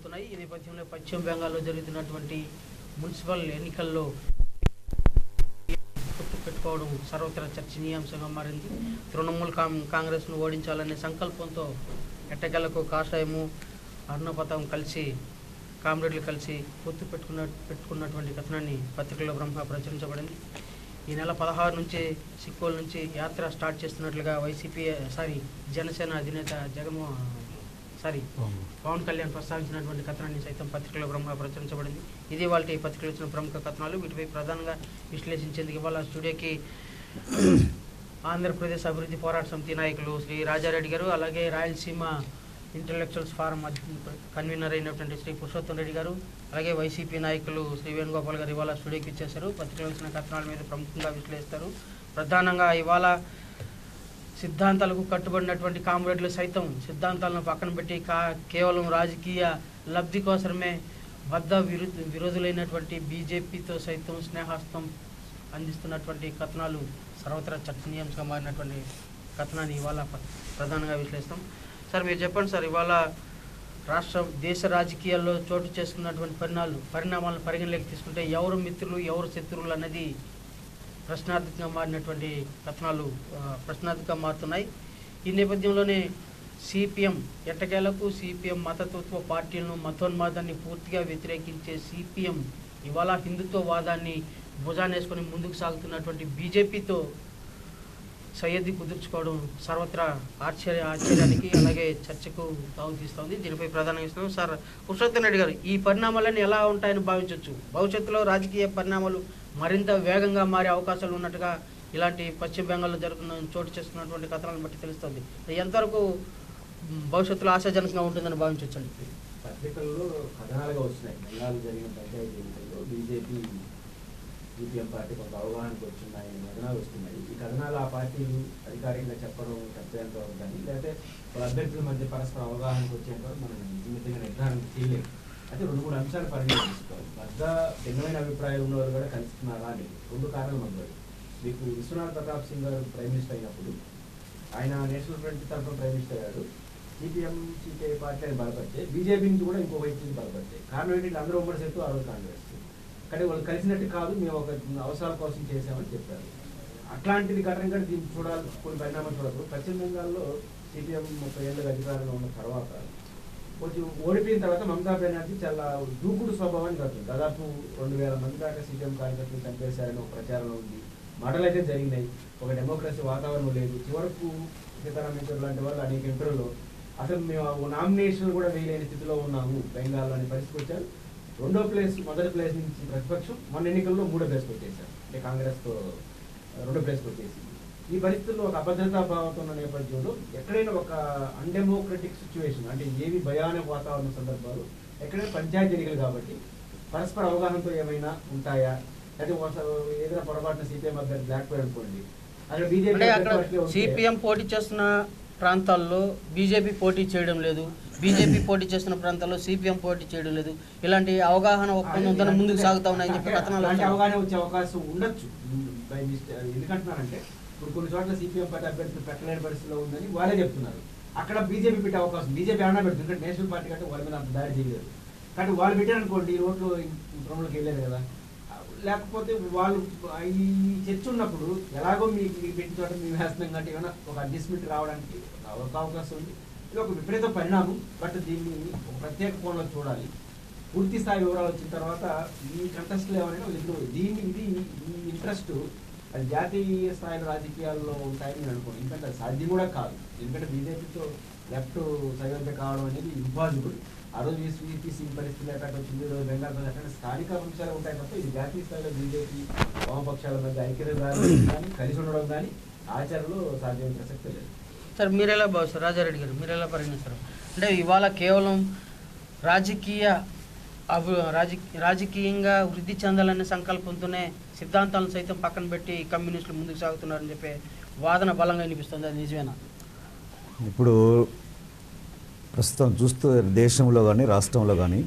అవుతున్నాయి ఈ నేపథ్యంలో పశ్చిమ బెంగాల్లో జరుగుతున్నటువంటి మున్సిపల్ ఎన్నికల్లో పొత్తు పెట్టుకోవడం సర్వత్రా చర్చనీయాంశంగా మారింది తృణమూల్ కాం కాంగ్రెస్ను ఓడించాలనే సంకల్పంతో ఎట్టకెలకు కాషాయము అర్ణపథం కలిసి కామ్రేడ్లు కలిసి పొత్తు పెట్టుకున్న పెట్టుకున్నటువంటి కథనాన్ని పత్రికలో బ్రహ్మ ప్రచురించబడింది ఈ నెల పదహారు నుంచి సిక్కోల్ నుంచి యాత్ర స్టార్ట్ చేస్తున్నట్లుగా వైసీపీ సారీ జనసేన అధినేత జగన్మోహన్ సారీ పవన్ కళ్యాణ్ ప్రస్తావించినటువంటి కథనాన్ని సైతం పత్రికలో బ్రహ్మ ప్రచురించబడింది ఇది వాళ్ళ ఈ పత్రికలు ఇచ్చిన ప్రముఖ కథనాలు వీటిపై ప్రధానంగా విశ్లేషించేందుకు ఇవాళ స్టూడియోకి ఆంధ్రప్రదేశ్ అభివృద్ధి పోరాట సమితి నాయకులు శ్రీ రాజారెడ్డి గారు అలాగే రాయలసీమ ఇంటలెక్చువల్స్ ఫారం అధ్య- కన్వీనర్ అయినటువంటి శ్రీ పురుషోత్తం రెడ్డి గారు అలాగే వైసీపీ నాయకులు శ్రీ వేణుగోపాల్ గారు ఇవాళ స్టూడియోకి ఇచ్చేశారు పత్రికలు ఇచ్చిన కథనాల మీద ప్రముఖంగా విశ్లేషిస్తారు ప్రధానంగా ఇవాళ సిద్ధాంతాలకు కట్టుబడినటువంటి కామ్రేడ్లు సైతం సిద్ధాంతాలను పక్కన పెట్టి కా కేవలం రాజకీయ లబ్ధి కోసమే బద్ద విరు విరోధులైనటువంటి బీజేపీతో సైతం స్నేహాస్తం అందిస్తున్నటువంటి కథనాలు సర్వత్రా చర్చనీయాంశంగా మారినటువంటి కథనాన్ని ఇవాళ ప- ప్రధానంగా విశ్లేషిస్తాం సార్ మీరు చెప్పండి సార్ ఇవాళ రాష్ట్ర దేశ రాజకీయాల్లో చోటు చేసుకున్నటువంటి పరిణామాలు పరిణామాలను పరిగణలోకి తీసుకుంటే ఎవరు మిత్రులు ఎవరు శత్రువులు అన్నది ప్రశ్నార్థకంగా మారినటువంటి కథనాలు ఆ, ప్రశ్నార్థకంగా మారుతున్నాయి ఈ నేపథ్యంలోనే సిపిఎం ఎట్టకేలకు సిపిఎం మతతత్వ పార్టీలను మతోన్మాదాన్ని పూర్తిగా వ్యతిరేకించే సిపిఎం ఇవాళ హిందుత్వవాదాన్ని భుజానేసుకొని ముందుకు సాగుతున్నటువంటి బీజేపీతో సయ్యద్ది కుదుర్చుకోవడం సర్వత్రా ఆశ్చర్య ఆశ్చర్యానికి అలాగే చర్చకు తావుతీస్తోంది దీనిపై ప్రధానంగా ఇస్తున్నాం సార్ పురుషోత్తం రెడ్డి గారు ఈ పరిణామాలన్నీ ఎలా ఉంటాయని భావించవచ్చు భవిష్యత్తులో రాజకీయ పరిణామాలు మరింత వేగంగా మారే అవకాశాలు ఉన్నట్టుగా ఇలాంటి పశ్చిమ బెంగాల్లో జరుగుతున్న చోటు చేసుకున్నటువంటి కథనాలను బట్టి తెలుస్తుంది ఎంతవరకు మ్, భవిష్యత్తులో ఆశాజనకంగా ఉంటుందని భావించవచ్చండి పత్రికల్లో కథనాలుగా వచ్చినాయి బెంగాల్ జరిగిన పంచాయతీ ఎన్నికల్లో బీజేపీ సిపిఎం పార్టీ కొంత అవగాహనకు వచ్చినాయని కథనాలు వస్తున్నాయి ఈ కథనాలు ఆ పార్టీలు అధికారికంగా చెప్పడం చెప్పేంత వరకు కానీ లేకపోతే వాళ్ళ అభ్యర్థుల మధ్య పరస్పర అవగాహనకు వచ్చేంత వరకు మనం నిమిత్తంగా నిర్ధారణ చేయలేము అయితే రెండు మూడు అంశాలు పరిగణన తీసుకోవాలి వద్ద భిన్నమైన అభిప్రాయాలు ఉన్నవారు కూడా కలుస్తున్నారా అని రెండు కారణాలు మొదలు మీకు విశ్వనాథ్ ప్రతాప్ సింగ్ గారు ప్రైమ్ మినిస్టర్ అయినప్పుడు ఆయన నేషనల్ ఫ్రంట్ తరఫున ప్రైమ్ మినిస్టర్ గారు సిపిఎం సిపిఐ పార్టీ అని బలపరిచే బీజేపీ నుంచి కూడా ఇంకో వైపు నుంచి బలపరిచాయి కారణం ఏంటంటే అందరూ ఉమ్మడి సేతు ఆ రోజు కాంగ్రెస్ కానీ వాళ్ళు కలిసినట్టు కాదు మేము ఒక అవసరాల కోసం చేసామని చెప్పారు అట్లాంటిది ఘటన కూడా దీన్ని చూడాలి కొన్ని పరిణామాలు చూడదు పశ్చిమ బెంగాల్లో సిపిఎం ముప్పై ఏళ్ళ అధికారంలో ఉన్న తర్వాత కొంచెం ఓడిపోయిన తర్వాత మమతా బెనర్జీ చాలా దూకుడు స్వభావాన్ని కడుతుంది దాదాపు రెండు వేల మంది దాకా సీపీఎం కార్యకర్తలు చంపేశారని ఒక ప్రచారం ఉంది మాటలు అయితే జరిగినాయి ఒక డెమోక్రసీ వాతావరణం లేదు చివరకు సీతారాం యేచూరి లాంటి వాళ్ళు అనేక ఇంటర్వ్యూలో అసలు మేము నామినేషన్ కూడా వేయలేని స్థితిలో ఉన్నాము బెంగాల్లో అనే పరిస్థితి వచ్చారు రెండో ప్లేస్ మొదటి ప్లేస్ నుంచి ప్రతిపక్షం మొన్న ఎన్నికల్లో మూడో ప్లేస్కి వచ్చేసారు అంటే కాంగ్రెస్తో రెండో ప్లేస్కి వచ్చేసి ఈ పరిస్థితుల్లో ఒక అభద్రతా భావంతో ఉన్న నేపథ్యంలో ఎక్కడైనా ఒక అన్డెమోక్రటిక్ సిచ్యువేషన్ అంటే ఏవి భయానక వాతావరణ సందర్భాలు ఎక్కడైనా పంచాయతీ ఎన్నికలు కాబట్టి పరస్పర అవగాహనతో ఏమైనా ఉంటాయా అయితే ఒకసారి ఏదైనా పొరపాటున సిపిఎం అభ్యర్థి లేకపోయాడు అనుకోండి అక్కడ బీజేపీ అంటే అక్కడ సిపిఎం పోటీ చేస్తున్న ప్రాంతాల్లో బీజేపీ పోటీ చేయడం లేదు బీజేపీ పోటీ చేస్తున్న ప్రాంతాల్లో సిపిఎం పోటీ చేయడం లేదు ఇలాంటి అవగాహన ఒప్పందంతో ముందుకు సాగుతా ఉన్నాయని చెప్పి కథనాలు అలాంటి వస్తున్నాయి. అవగాహన వచ్చే అవకాశం ఉండొచ్చు బై మిస్టే- ఎందుకంటున్నారంటే ఇప్పుడు కొన్ని చోట్ల సిపిఎం పార్టీ అభ్యర్థులు పెట్టలేని పరిస్థితిలో ఉందని వాళ్ళే చెప్తున్నారు అక్కడ బీజేపీ పెట్టే అవకాశం బీజేపీ ఏమన్నా పెడుతుంది ఎందుకంటే నేషనల్ పార్టీ కంటే వాళ్ళ మీద అంత దాడి చేయలేదు కానీ వాళ్ళు పెట్టారనుకోండి ఈ రోడ్లు ప్రముఖులకు వెళ్ళలేదు కదా లేకపోతే వాళ్ళు ఈ చర్చ ఉన్నప్పుడు ఎలాగో మీకు మీకు పెట్టిన చోట మేము వేస్తున్నాం కాబట్టి ఏమైనా ఒక అడ్జస్ట్మెంట్ రావడానికి ఒక అవకాశం ఉంది ఇది ఒక విపరీత పరిణామం బట్ దీన్ని ఒక ప్రత్యేక కోణంలో చూడాలి పూర్తి స్థాయి వివరాలు వచ్చిన తర్వాత ఈ కంటెస్ట్లో ఏమైనా ఇప్పుడు దీన్ని ఇది ఈ ఇంట్రెస్ట్ అది జాతీయ స్థాయి రాజకీయాల్లో ఉంటాయని నేను అనుకోను ఎందుకంటే అది సాధ్యం కూడా కాదు ఎందుకంటే బీజేపీతో లెఫ్ట్ సైవర్గా కావడం అనేది ఇంపాసిబుల్ ఆ రోజు ఈపీసీ పరిస్థితులు ఎట్లా వచ్చింది ఈ రోజు బెంగాల్ ప్రజలు ఎట్లా స్థానిక అంశాలు ఉంటాయి తప్ప ఇది జాతీయ స్థాయిలో బీజేపీ వామపక్షాల మధ్య ఐక్యత కానీ కలిసి ఉండడం కానీ ఆచరణలో సాధ్యమైన ప్రసక్తి లేదు సార్ మీరు ఎలా భావిస్తారు రాజారెడ్డి గారు మీరు ఎలా పరిగణిస్తారు అంటే ఇవాళ కేవలం రాజకీయ అభి రాజకీ రాజకీయంగా వృద్ధి చెందాలనే సంకల్పంతోనే సిద్ధాంతాలను సైతం పక్కన పెట్టి కమ్యూనిస్టులు ముందుకు సాగుతున్నారని చెప్పే వాదన బలంగా వినిపిస్తుంది అది నిజమేనా ఇప్పుడు ప్రస్తుతం చూస్తూ దేశంలో కానీ రాష్ట్రంలో కానీ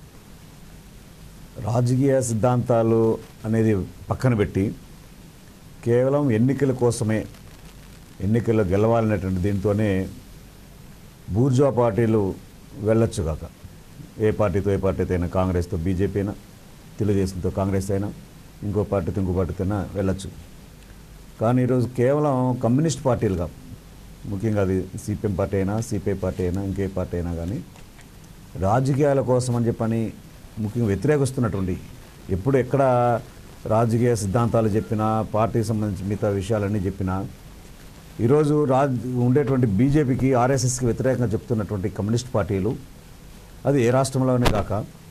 రాజకీయ సిద్ధాంతాలు అనేది పక్కన పెట్టి కేవలం ఎన్నికల కోసమే ఎన్నికల్లో గెలవాలనేటువంటి దీంతోనే బూర్జా పార్టీలు వెళ్ళొచ్చు కాక ఏ పార్టీతో ఏ పార్టీతో అయినా కాంగ్రెస్తో బీజేపీ అయినా తెలుగుదేశంతో కాంగ్రెస్ అయినా ఇంకో పార్టీతో ఇంకో పార్టీతో అయినా వెళ్ళొచ్చు కానీ ఈరోజు కేవలం కమ్యూనిస్ట్ పార్టీలుగా ముఖ్యంగా అది సిపిఎం పార్టీ అయినా సిపిఐ పార్టీ అయినా ఇంకే పార్టీ అయినా కానీ రాజకీయాల కోసం అని చెప్పని ముఖ్యంగా వ్యతిరేకిస్తున్నటువంటి ఎప్పుడు ఎక్కడ రాజకీయ సిద్ధాంతాలు చెప్పినా పార్టీకి సంబంధించి మిగతా విషయాలన్నీ చెప్పినా ఈరోజు రాజ్ ఉండేటువంటి బీజేపీకి ఆర్ఎస్ఎస్కి వ్యతిరేకంగా చెప్తున్నటువంటి కమ్యూనిస్ట్ పార్టీలు అది ఏ రాష్ట్రంలోనే కాక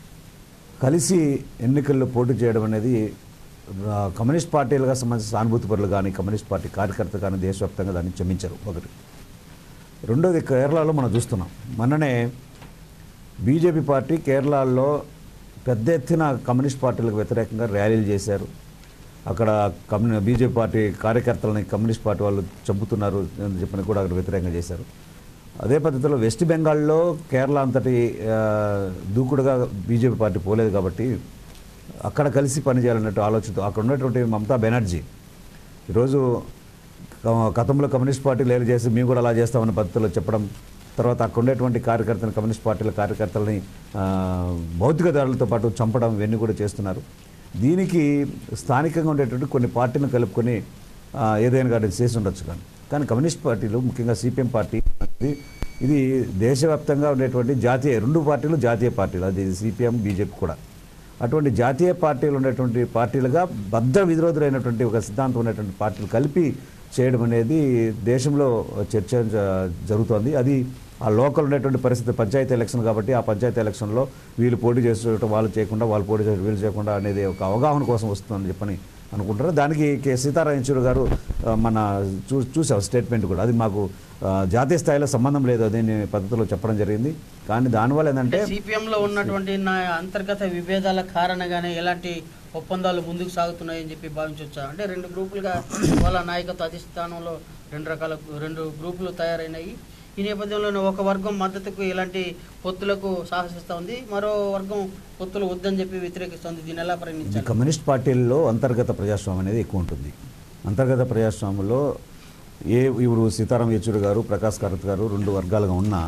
కలిసి ఎన్నికల్లో పోటీ చేయడం అనేది ఆ, కమ్యూనిస్ట్ పార్టీలుగా సంబంధించిన సానుభూతి పరులు కానీ కమ్యూనిస్ట్ పార్టీ కార్యకర్త కానీ దేశవ్యాప్తంగా దాన్ని క్షమించరు ఒకటి రెండోది కేరళలో మనం చూస్తున్నాం మొన్ననే బీజేపీ పార్టీ కేరళలో పెద్ద ఎత్తున కమ్యూనిస్ట్ పార్టీలకు వ్యతిరేకంగా ర్యాలీలు చేశారు అక్కడ కమ్యూని బీజేపీ పార్టీ కార్యకర్తలని కమ్యూనిస్ట్ పార్టీ వాళ్ళు చంపుతున్నారు అని చెప్పని కూడా అక్కడ వ్యతిరేకంగా చేశారు అదే పద్ధతిలో వెస్ట్ బెంగాల్లో కేరళ అంతటి ఆ, దూకుడుగా బీజేపీ పార్టీ పోలేదు కాబట్టి అక్కడ కలిసి పనిచేయాలన్నట్టు ఆలోచనతో అక్కడ ఉన్నటువంటి మమతా బెనర్జీ ఈరోజు క- గతంలో కమ్యూనిస్ట్ పార్టీలు ఏలు చేసి మేము కూడా అలా చేస్తామన్న పద్ధతిలో చెప్పడం తర్వాత అక్కడ ఉండేటువంటి కార్యకర్తలు కమ్యూనిస్ట్ పార్టీల కార్యకర్తలని ఆ, భౌతిక దాడులతో పాటు చంపడం ఇవన్నీ కూడా చేస్తున్నారు దీనికి స్థానికంగా ఉండేటువంటి కొన్ని పార్టీలను కలుపుకొని ఆ, ఏదైనా కానీ చేసి ఉండొచ్చు కానీ కానీ కమ్యూనిస్ట్ పార్టీలు ముఖ్యంగా సిపిఎం పార్టీ అనేది ఇది దేశవ్యాప్తంగా ఉండేటువంటి జాతీయ రెండు పార్టీలు జాతీయ పార్టీలు అది సిపిఎం బీజేపీ కూడా అటువంటి జాతీయ పార్టీలు ఉన్నటువంటి పార్టీలుగా బద్ద విరోధులైనటువంటి ఒక సిద్ధాంతం ఉన్నటువంటి పార్టీలు కలిపి చేయడం అనేది దేశంలో చర్చ జ- జరుగుతోంది అది ఆ లోకల్ ఉన్నటువంటి పరిస్థితి పంచాయతీ ఎలక్షన్ కాబట్టి ఆ పంచాయతీ ఎలక్షన్లో వీళ్ళు పోటీ చేసేటట్టు వాళ్ళు చేయకుండా వాళ్ళు పోటీ చేసి వీళ్ళు చేయకుండా అనేది ఒక అవగాహన కోసం వస్తుందని చెప్పని అనుకుంటారు దానికి కె సీతారాం యెచూరి గారు ఆ, మన చూ చూసాం స్టేట్మెంట్ కూడా అది మాకు ఆ, జాతీయ స్థాయిలో సంబంధం లేదు అదే పద్ధతిలో చెప్పడం జరిగింది కానీ దానివల్ల ఏంటంటే సిపిఎంలో ఉన్నటువంటి నా అంతర్గత విభేదాల కారణంగానే ఎలాంటి ఒప్పందాలు ముందుకు సాగుతున్నాయని చెప్పి భావించవచ్చా అంటే రెండు గ్రూపులుగా వాళ్ళ నాయకత్వ అధిష్టానంలో రెండు రకాల రెండు గ్రూపులు తయారైనాయి ఈ నేపథ్యంలో ఒక వర్గం మద్దతుకు ఇలాంటి పొత్తులకు సాహసిస్తూ ఉంది మరో వర్గం పొత్తులు వద్దని చెప్పి వ్యతిరేకిస్తుంది దీన్ని ఎలా ఈ పరిగణించాలి కమ్యూనిస్ట్ పార్టీల్లో అంతర్గత ప్రజాస్వామ్యం అనేది ఎక్కువ ఉంటుంది అంతర్గత ప్రజాస్వామ్యంలో ఏ ఇప్పుడు సీతారాం యెచూరి గారు ప్రకాష్ కారత్ గారు రెండు వర్గాలుగా ఉన్నా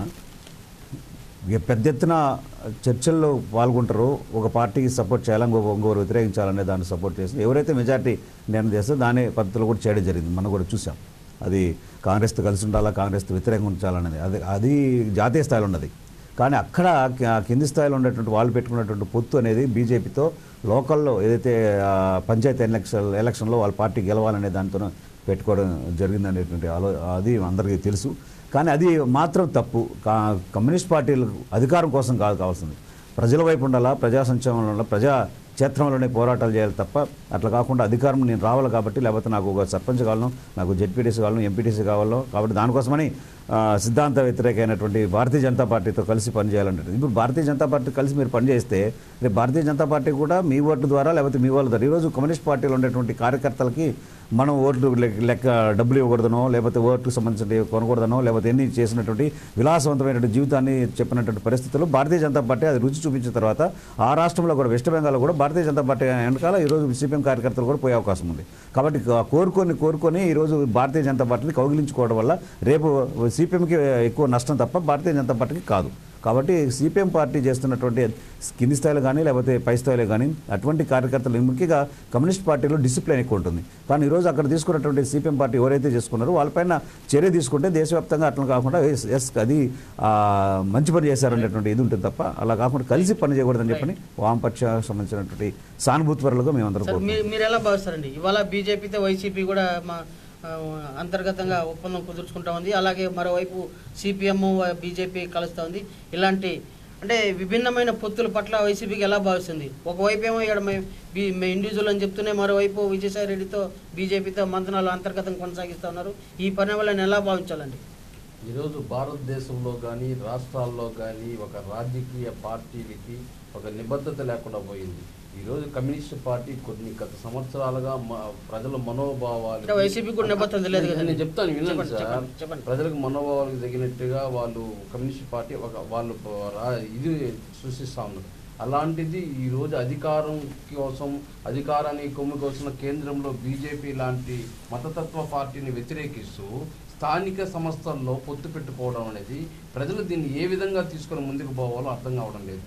ఇక పెద్ద ఎత్తున చర్చల్లో పాల్గొంటారో ఒక పార్టీకి సపోర్ట్ చేయాలని ఇంకో ఇంకోరు వ్యతిరేకించాలనే దాన్ని సపోర్ట్ చేసి ఎవరైతే మెజార్టీ నిర్ణయం చేస్తే దాని పద్ధతిలో కూడా చేయడం జరిగింది మనం కూడా చూసాం అది కాంగ్రెస్తో కలిసి ఉండాలా కాంగ్రెస్తో వ్యతిరేకంగా ఉంచాలనేది అది అది జాతీయ స్థాయిలో ఉన్నది కానీ అక్కడ కి- కింది స్థాయిలో ఉన్నటువంటి వాళ్ళు పెట్టుకున్నటువంటి పొత్తు అనేది బీజేపీతో లోకల్లో ఏదైతే ఆ, పంచాయతీ ఎలక్షన్ ఎలక్షన్లో వాళ్ళ పార్టీ గెలవాలనే దాంతో పెట్టుకోవడం జరిగిందనేటువంటి ఆలో అది అందరికీ తెలుసు కానీ అది మాత్రం తప్పు కా- కమ్యూనిస్ట్ పార్టీలు అధికారం కోసం కాదు కావాల్సింది ప్రజల వైపు ఉండాలా ప్రజా సంక్షేమంలో ప్రజా క్షేత్రంలోనే పోరాటాలు చేయాలి తప్ప అట్లా కాకుండా అధికారం నేను రావాలి కాబట్టి లేకపోతే నాకు ఒక సర్పంచ్ కావాలను నాకు జెడ్పీటీసీ కావాలను ఎంపీటీసీ కావాలో కాబట్టి దానికోసమని ఆ, సిద్ధాంత వ్యతిరేకమైనటువంటి భారతీయ జనతా పార్టీతో కలిసి పనిచేయాలంటారు ఇప్పుడు భారతీయ జనతా పార్టీ కలిసి మీరు పనిచేస్తే రేపు భారతీయ జనతా పార్టీ కూడా మీ ఓటు ద్వారా లేకపోతే మీ వాళ్ళ ద్వారా ఈరోజు కమ్యూనిస్ట్ పార్టీలో ఉండేటువంటి కార్యకర్తలకి మనం ఓట్లు లెక్క- లెక్క డబ్బులు ఇవ్వకూడదనో లేకపోతే ఓటుకు సంబంధించిన కొనకూడదనో లేకపోతే ఎన్ని చేసినటువంటి విలాసవంతమైనటువంటి జీవితాన్ని చెప్పినటువంటి పరిస్థితుల్లో భారతీయ జనతా పార్టీ అది రుచి చూపించిన తర్వాత ఆ రాష్ట్రంలో కూడా వెస్ట్ బెంగాల్లో కూడా భారతీయ జనతా పార్టీ వెనకాల ఈరోజు సిపిఎం కార్యకర్తలు కూడా పోయే అవకాశం ఉంది కాబట్టి కా- కోరుకొని కోరుకొని ఈరోజు భారతీయ జనతా పార్టీని కౌగిలించుకోవడం వల్ల రేపు సిపిఎంకి ఎక్కువ నష్టం తప్ప భారతీయ జనతా పార్టీకి కాదు కాబట్టి సిపిఎం పార్టీ చేస్తున్నటువంటి కింది స్థాయిలో కానీ లేకపోతే పై స్థాయిలో కానీ అటువంటి కార్యకర్తలు ముఖ్యంగా కమ్యూనిస్ట్ పార్టీలో డిసిప్లిన్ ఎక్కువ ఉంటుంది కానీ ఈరోజు అక్కడ తీసుకున్నటువంటి సిపిఎం పార్టీ ఎవరైతే చేసుకున్నారో వాళ్ళపైన చర్య తీసుకుంటే దేశవ్యాప్తంగా అట్లా కాకుండా ఎస్ ఎస్ అది ఆ, మంచి పని చేశారనేటువంటి ఇది ఉంటుంది తప్ప అలా కాకుండా కలిసి పని చేయకూడదని చెప్పని వామపక్ష సంబంధించినటువంటి సానుభూతి పరులుగా మేమందరం సార్ కోరుకుంటున్నాం. మీరు మీరు ఎలా భావిస్తారండి ఇవాళ బీజేపీతో వైసీపీ కూడా మా ఆ, అంతర్గతంగా ఒప్పందం కుదుర్చుకుంటా ఉంది అలాగే మరోవైపు సిపిఎం బీజేపీ కలుస్తూ ఉంది ఇలాంటి అంటే విభిన్నమైన పొత్తుల పట్ల వైసీపీకి ఎలా భావిస్తుంది ఒకవైపు ఏమో ఇక్కడ మేము బీ- మేము ఇండివిజువల్ అని చెప్తూనే మరోవైపు విజయసాయి రెడ్డితో బీజేపీతో మంతనాలు అంతర్గతంగా కొనసాగిస్తూ ఉన్నారు ఈ పరిణామాలను ఎలా భావించాలండి ఈరోజు భారతదేశంలో కానీ రాష్ట్రాల్లో కానీ ఒక రాజకీయ పార్టీలకి ఒక నిబద్ధత లేకుండా పోయింది ఈరోజు కమ్యూనిస్ట్ పార్టీ కొన్ని గత సంవత్సరాలుగా మ- ప్రజల మనోభావాలు అంటే వైసీపీ కూడా నిబద్ధత లేదు కదండి. నేను చెప్తాను వినండి చెప్పండి, సార్ చెప్పండి, చెప్పండి. ప్రజలకు మనోభావాలకు తగినట్టుగా వాళ్ళు కమ్యూనిస్ట్ పార్టీ ఒక వాళ్ళు ప- రా- ఇది సృష్టిస్తా ఉన్నారు అలాంటిది ఈరోజు అధికారం కోసం అధికారాన్ని కొమ్ముకొస్తున్న కేంద్రంలో బీజేపీ లాంటి మతతత్వ పార్టీని వ్యతిరేకిస్తూ స్థానిక సంస్థల్లో పొత్తు పెట్టుకోవడం అనేది ప్రజలు దీన్ని ఏ విధంగా తీసుకొని ముందుకు పోవాలో అర్థం కావడం లేదు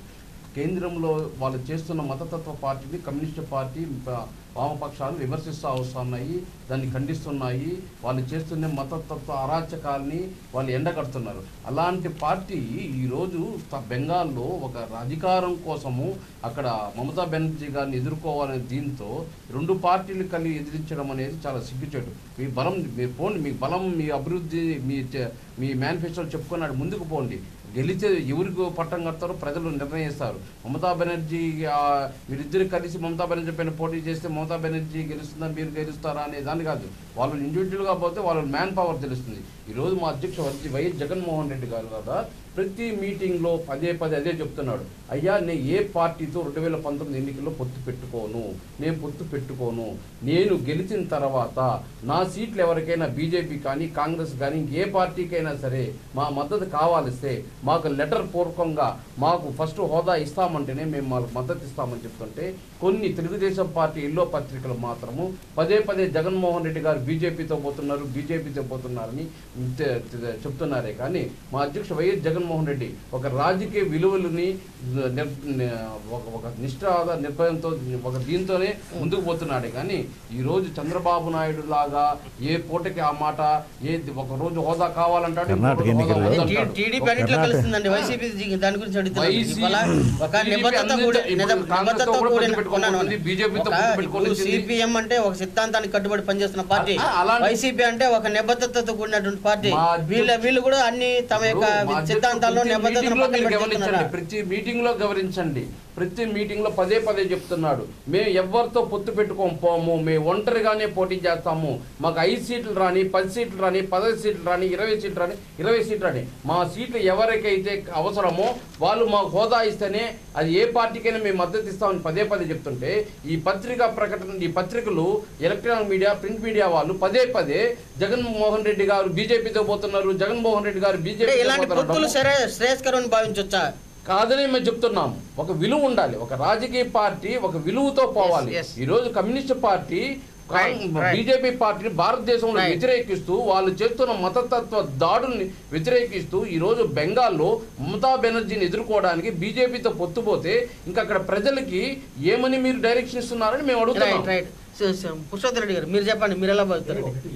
కేంద్రంలో వాళ్ళు చేస్తున్న మతతత్వ పార్టీని కమ్యూనిస్ట్ పార్టీ ప- వామపక్షాలు విమర్శిస్తూ వస్తున్నాయి దాన్ని ఖండిస్తున్నాయి వాళ్ళు చేస్తున్న మతతత్వ అరాచకాల్ని వాళ్ళు ఎండగడుతున్నారు అలాంటి పార్టీ ఈరోజు త- బెంగాల్లో ఒక అధికారం కోసము అక్కడ మమతా బెనర్జీ గారిని ఎదుర్కోవాలనే దీంతో రెండు పార్టీలు కలిగి ఎదిరించడం అనేది చాలా సిగ్గుచేటు మీ బలం మీరు పోండి మీ బలం మీ అభివృద్ధి మీ చే- మీ మేనిఫెస్టోలో చెప్పుకున్నాడు ముందుకు పోండి గెలిచే ఎవరికి పట్టం కడతారో ప్రజలు నిర్ణయిస్తారు మమతా బెనర్జీ ఆ, వీరిద్దరు కలిసి మమతా బెనర్జీ పైన పోటీ చేస్తే మమతా బెనర్జీ గెలుస్తుందా మీరు గెలుస్తారా అనే దాని కాదు వాళ్ళు ఇండివిజువల్గా పోతే వాళ్ళ మ్యాన్ పవర్ తెలుస్తుంది ఈరోజు మా అధ్యక్షుడు వచ్చి వైఎస్ జగన్మోహన్ రెడ్డి గారు కదా ప్రతి మీటింగ్లో పదే పదే అదే చెప్తున్నాడు అయ్యా నేను ఏ పార్టీతో రెండు వేల పంతొమ్మిది ఎన్నికల్లో పొత్తు పెట్టుకోను నేను పొత్తు పెట్టుకోను నేను గెలిచిన తర్వాత నా సీట్లు ఎవరికైనా బీజేపీ కానీ కాంగ్రెస్ కానీ ఇంకే పార్టీకైనా సరే మా మద్దతు కావాలిస్తే మాకు లెటర్ పూర్వకంగా మాకు ఫస్ట్ హోదా ఇస్తామంటేనే మేము మాకు మద్దతు ఇస్తామని చెప్తుంటే కొన్ని తెలుగుదేశం పార్టీ ఎల్లో పత్రికలు మాత్రము పదే పదే జగన్మోహన్ రెడ్డి గారు బీజేపీతో పోతున్నారు బీజేపీతో పోతున్నారని తె- తె- చెప్తున్నారే కానీ మా అధ్యక్షుడు వైఎస్ జగన్మోహన్ రెడ్డి ఒక రాజకీయ విలువలని నిర్- ని- ఒక ఒక నిష్ఠ నిర్భయంతో ఒక దీంతోనే ముందుకు పోతున్నాడే కానీ ఈ రోజు చంద్రబాబు నాయుడు లాగా ఏ పూటకి ఆ మాట ఏ ఒక రోజు హోదా కావాలంటాడు ఇంకో కర్ణాటక రోజు హోదా ఎన్నికల్లో అదే వద్దంటాడు. టీ- టీడీపీ అన్నిట్లో కర్ణాటక- కలుస్తుందండి వైసీపీ జీ- దాని గురించి అడుగుతున్నాను వైసీ- ఇవాళ ఒక టీడీపీ నిబద్ధత అన్ని- కూడి ఇప్పుడు నిబ- కాంగ్రెస్తో నిబద్ధత కూడా కూడిన పొత్తు పెట్టుకొని ఉన్నాను. ఉంది, బీజేపీతో ఒక పొత్తు పెట్టుకొని ఇప్పుడు ఉంది. సిపిఎం అంటే ఒక సిద్ధాంతానికి కట్టుబడి పనిచేస్తున్న పార్టీ ఆ, అలాంటి- వైసీపీ అంటే ఒక నిబద్ధతతో కూడినటువంటి పార్టీ మా అధ్యక్ష- వీళ్ళ వీళ్ళు కూడా అన్ని తమ యొక్క ఇప్పుడు మా అధ్యక్షుడు సిద్ధాంతాల్లో ప్రతి నిబద్ధతను మీటింగ్లో పక్కన మీరు పెడుతున్నారు గమనించండి ప్రతి మీటింగ్ లో గమనించండి ప్రతి మీటింగ్ లో పదే పదే చెప్తున్నాడు మేము ఎవరితో పొత్తు పెట్టుకోం పోము మేము ఒంటరిగానే పోటీ చేస్తాము మాకు ఐదు సీట్లు రాని పది సీట్లు రాని పదహైదు సీట్లు రాని ఇరవై సీట్లు రాని ఇరవై సీట్లు రాని మా సీట్లు ఎవరికైతే అవసరమో వాళ్ళు మాకు హోదా ఇస్తేనే అది ఏ పార్టీకైనా మేము మద్దతు ఇస్తామని పదే పదే చెప్తుంటే ఈ పత్రికా ప్రకటన ఈ పత్రికలు ఎలక్ట్రానిక్ మీడియా ప్రింట్ మీడియా వాళ్ళు పదే పదే జగన్మోహన్ రెడ్డి గారు బీజేపీతో పోతున్నారు జగన్మోహన్ రెడ్డి గారు అంటే బీజేపీ ఇలాంటి పొత్తులు సరే శ్రేయస్కరం భావించవచ్చా కాదని మేము చెప్తున్నాం ఒక విలువ ఉండాలి ఒక రాజకీయ పార్టీ ఒక విలువతో పోవాలి yes. ఈ రోజు communist party Right, right. BJP పార్టీని భారతదేశంలో Right. వ్యతిరేకిస్తూ వాళ్ళు చేస్తున్న మతతత్వ దాడుల్ని వ్యతిరేకిస్తూ ఈ రోజు బెంగాల్లో మమతా బెనర్జీని ఎదుర్కోవడానికి బీజేపీతో పొత్తుపోతే ఇంకా అక్కడ ప్రజలకి ఏమని మీరు డైరెక్షన్ ఇస్తున్నారని మేము అడుగుతున్నాం రైట్ రైట్ పురుషోత్తర రెడ్డి గారు మీరు చెప్పండి మీరు ఎలా భావిస్తారు ఒకటి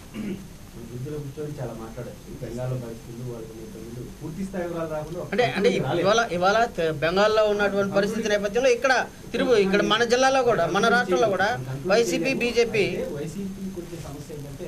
వృద్ధుల కూర్చొని చాలా మాట్లాడచ్చు బెంగాల్లో పరిస్థితులు వాళ్ళకి ఇబ్బందులు పూర్తి స్థాయి వివరాలు రాకుండా ఒక అంటే అంటే రాలేదు. ఇవాళ ఇవాళ తె- బెంగాల్లో ఉన్నటువంటి పరిస్థితి నేపథ్యంలో ఇక్కడ తిరుగు ఇక్కడ మన జిల్లాలో కూడా మన రాష్ట్రంలో కూడా వైసీపీ బీజేపీ అంటే వైసీపీ కొంచెం సమస్య ఏంటంటే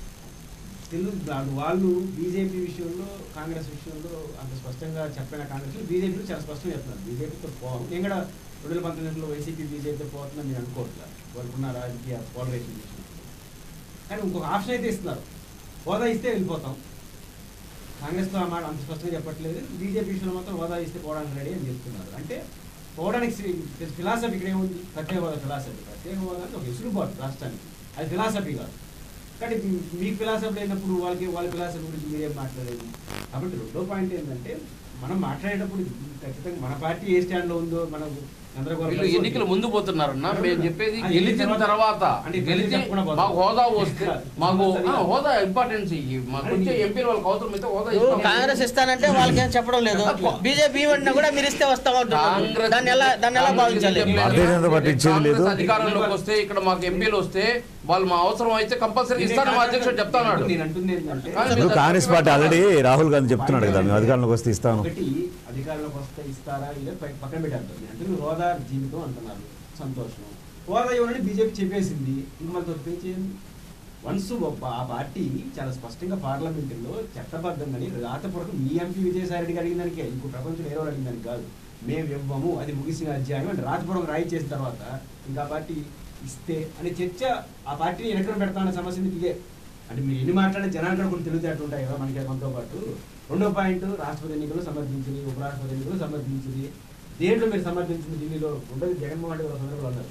తెలుగు వాళ్ళు- వాళ్ళు బీజేపీ విషయంలో కాంగ్రెస్ విషయంలో అంత స్పష్టంగా చెప్పిన కాంగ్రెస్ బీజేపీ చాలా స్పష్టంగా చెప్తున్నారు బీజేపీతో పోవం నేను కూడా రెండు వేల పంతొమ్మిదిలో వైసీపీ బీజేపీతో పోతుందని నేను అనుకోవట్లేదు వాళ్ళకున్న రాజకీయ పోలరైజేషన్ విషయంలో కానీ ఇంకొక ఆప్షన్ అయితే ఇస్తున్నారు హోదా ఇస్తే వెళ్ళిపోతాం కాంగ్రెస్లో ఆ మాట అంత స్పష్టంగా చెప్పట్లేదు బీజేపీ విషయంలో మాత్రం హోదా ఇస్తే పోవడానికి రెడీ అని చెప్తున్నారు అంటే పోవడానికి ఫిలాసఫీ ఇక్కడ ఏముంది ప్రత్యేక హోదా ఫిలాసఫీ ప్రత్యేక హోదా అంటే ఒక ఎసులుబాటు రాష్ట్రానికి అది ఫిలాసఫీ కాదు కానీ మీ- మీ ఫిలాసఫీ లేనప్పుడు వాళ్ళకి వాళ్ళ ఫిలాసఫీ గురించి మీరేం మాట్లాడేది కాబట్టి రెండో పాయింట్ ఏంటంటే మనం మాట్లాడేటప్పుడు ఖచ్చితంగా మన పార్టీ ఏ స్టాండ్లో ఉందో మనం గందరగోళం వీళ్ళు ఎన్నికల ముందు పోతున్నారన్నా మేము చెప్పేది ఆ, గెలిచిన ఎన్నికల తర్వాత అంటే గెలిచి చెప్పకుండా పోతాం. మాకు హోదా వస్తే మాకు సరే. ఆ, హోదా ఇంపార్టెన్స్ ఇయ్యి. మాకు వచ్చే ఎంపీలు వాళ్ళకి అవసరం అయితే హోదా ఇప్పుడు ఇస్తాం. కాంగ్రెస్ ఇస్తానంటే వాళ్ళకేం చెప్పడం లేదు బీజేపీ ఇవ్వండి కూడా మీరు ఇస్తే వస్తామంటున్నారు కాంగ్రెస్ దాన్ని ఎలా దాన్ని ఎలా కాంగ్రెస్ భావించాలి చెప్పలేదు. భారతీయ జనతా పార్టీ ఇచ్చేది లేదు. కాంగ్రెస్ అధికారంలోకి వస్తే ఇక్కడ మాకు ఎంపీలు వస్తే వాళ్ళు మా అవసరం అయితే కంపల్సరీ ఇస్తారని మా అధ్యక్షుడు చెప్తాడు నేను అంటుంది ఏంటంటే కానీ ఇప్పుడు Congress party already Rahul Gandhi చెప్తున్నాడు కదా మేము అధికారంలోకి వస్తే ఇస్తాను ఒకటి అధికారంలోకి వస్తే ఇస్తారా ఇలా పై- పక్కన పెట్టారు అంటే మీరు హోదా జీవితం అంటున్నారు సంతోషం హోదా ఇవ్వనని బీజేపీ చెప్పేసింది ఇంక మళ్ళీ తొప్పే చేయండి వన్స్ ఆ పార్టీ చాలా స్పష్టంగా పార్లమెంటులో చట్టబద్ధంగాని రాతపూర్వకం మీ ఎంపీ విజయసాయి రెడ్డి అడిగిన దానికే ఇంకో ప్రపంచంలో ఏ అడిగిన దానికి కాదు మేము ఇవ్వము అది ముగిసిన అధ్యాయం అంటే రాతపూర్వకం రాయి చేసిన తర్వాత ఇంకా ఆ పార్టీ ఇస్తే అనే చర్చ ఆ పార్టీని వెనకడం పెడతామనే సమస్య ఎందుకు ఇదే అంటే మీరు ఎన్ని మాట్లాడే జనాలు కూడా కొన్ని తెలివితేటలు ఉంటాయి కదా మనకి మనతో పాటు రెండో పాయింట్ రాష్ట్రపతి ఎన్నికలు సమర్థించింది ఉపరాష్ట్రపతి ఎన్నికలు సమర్థించింది దేంట్లో మీరు సమర్థించింది ఢిల్లీలో ఉండదు జగన్మోహన్ రెడ్డి గారు సందర్భంలో ఉన్నారు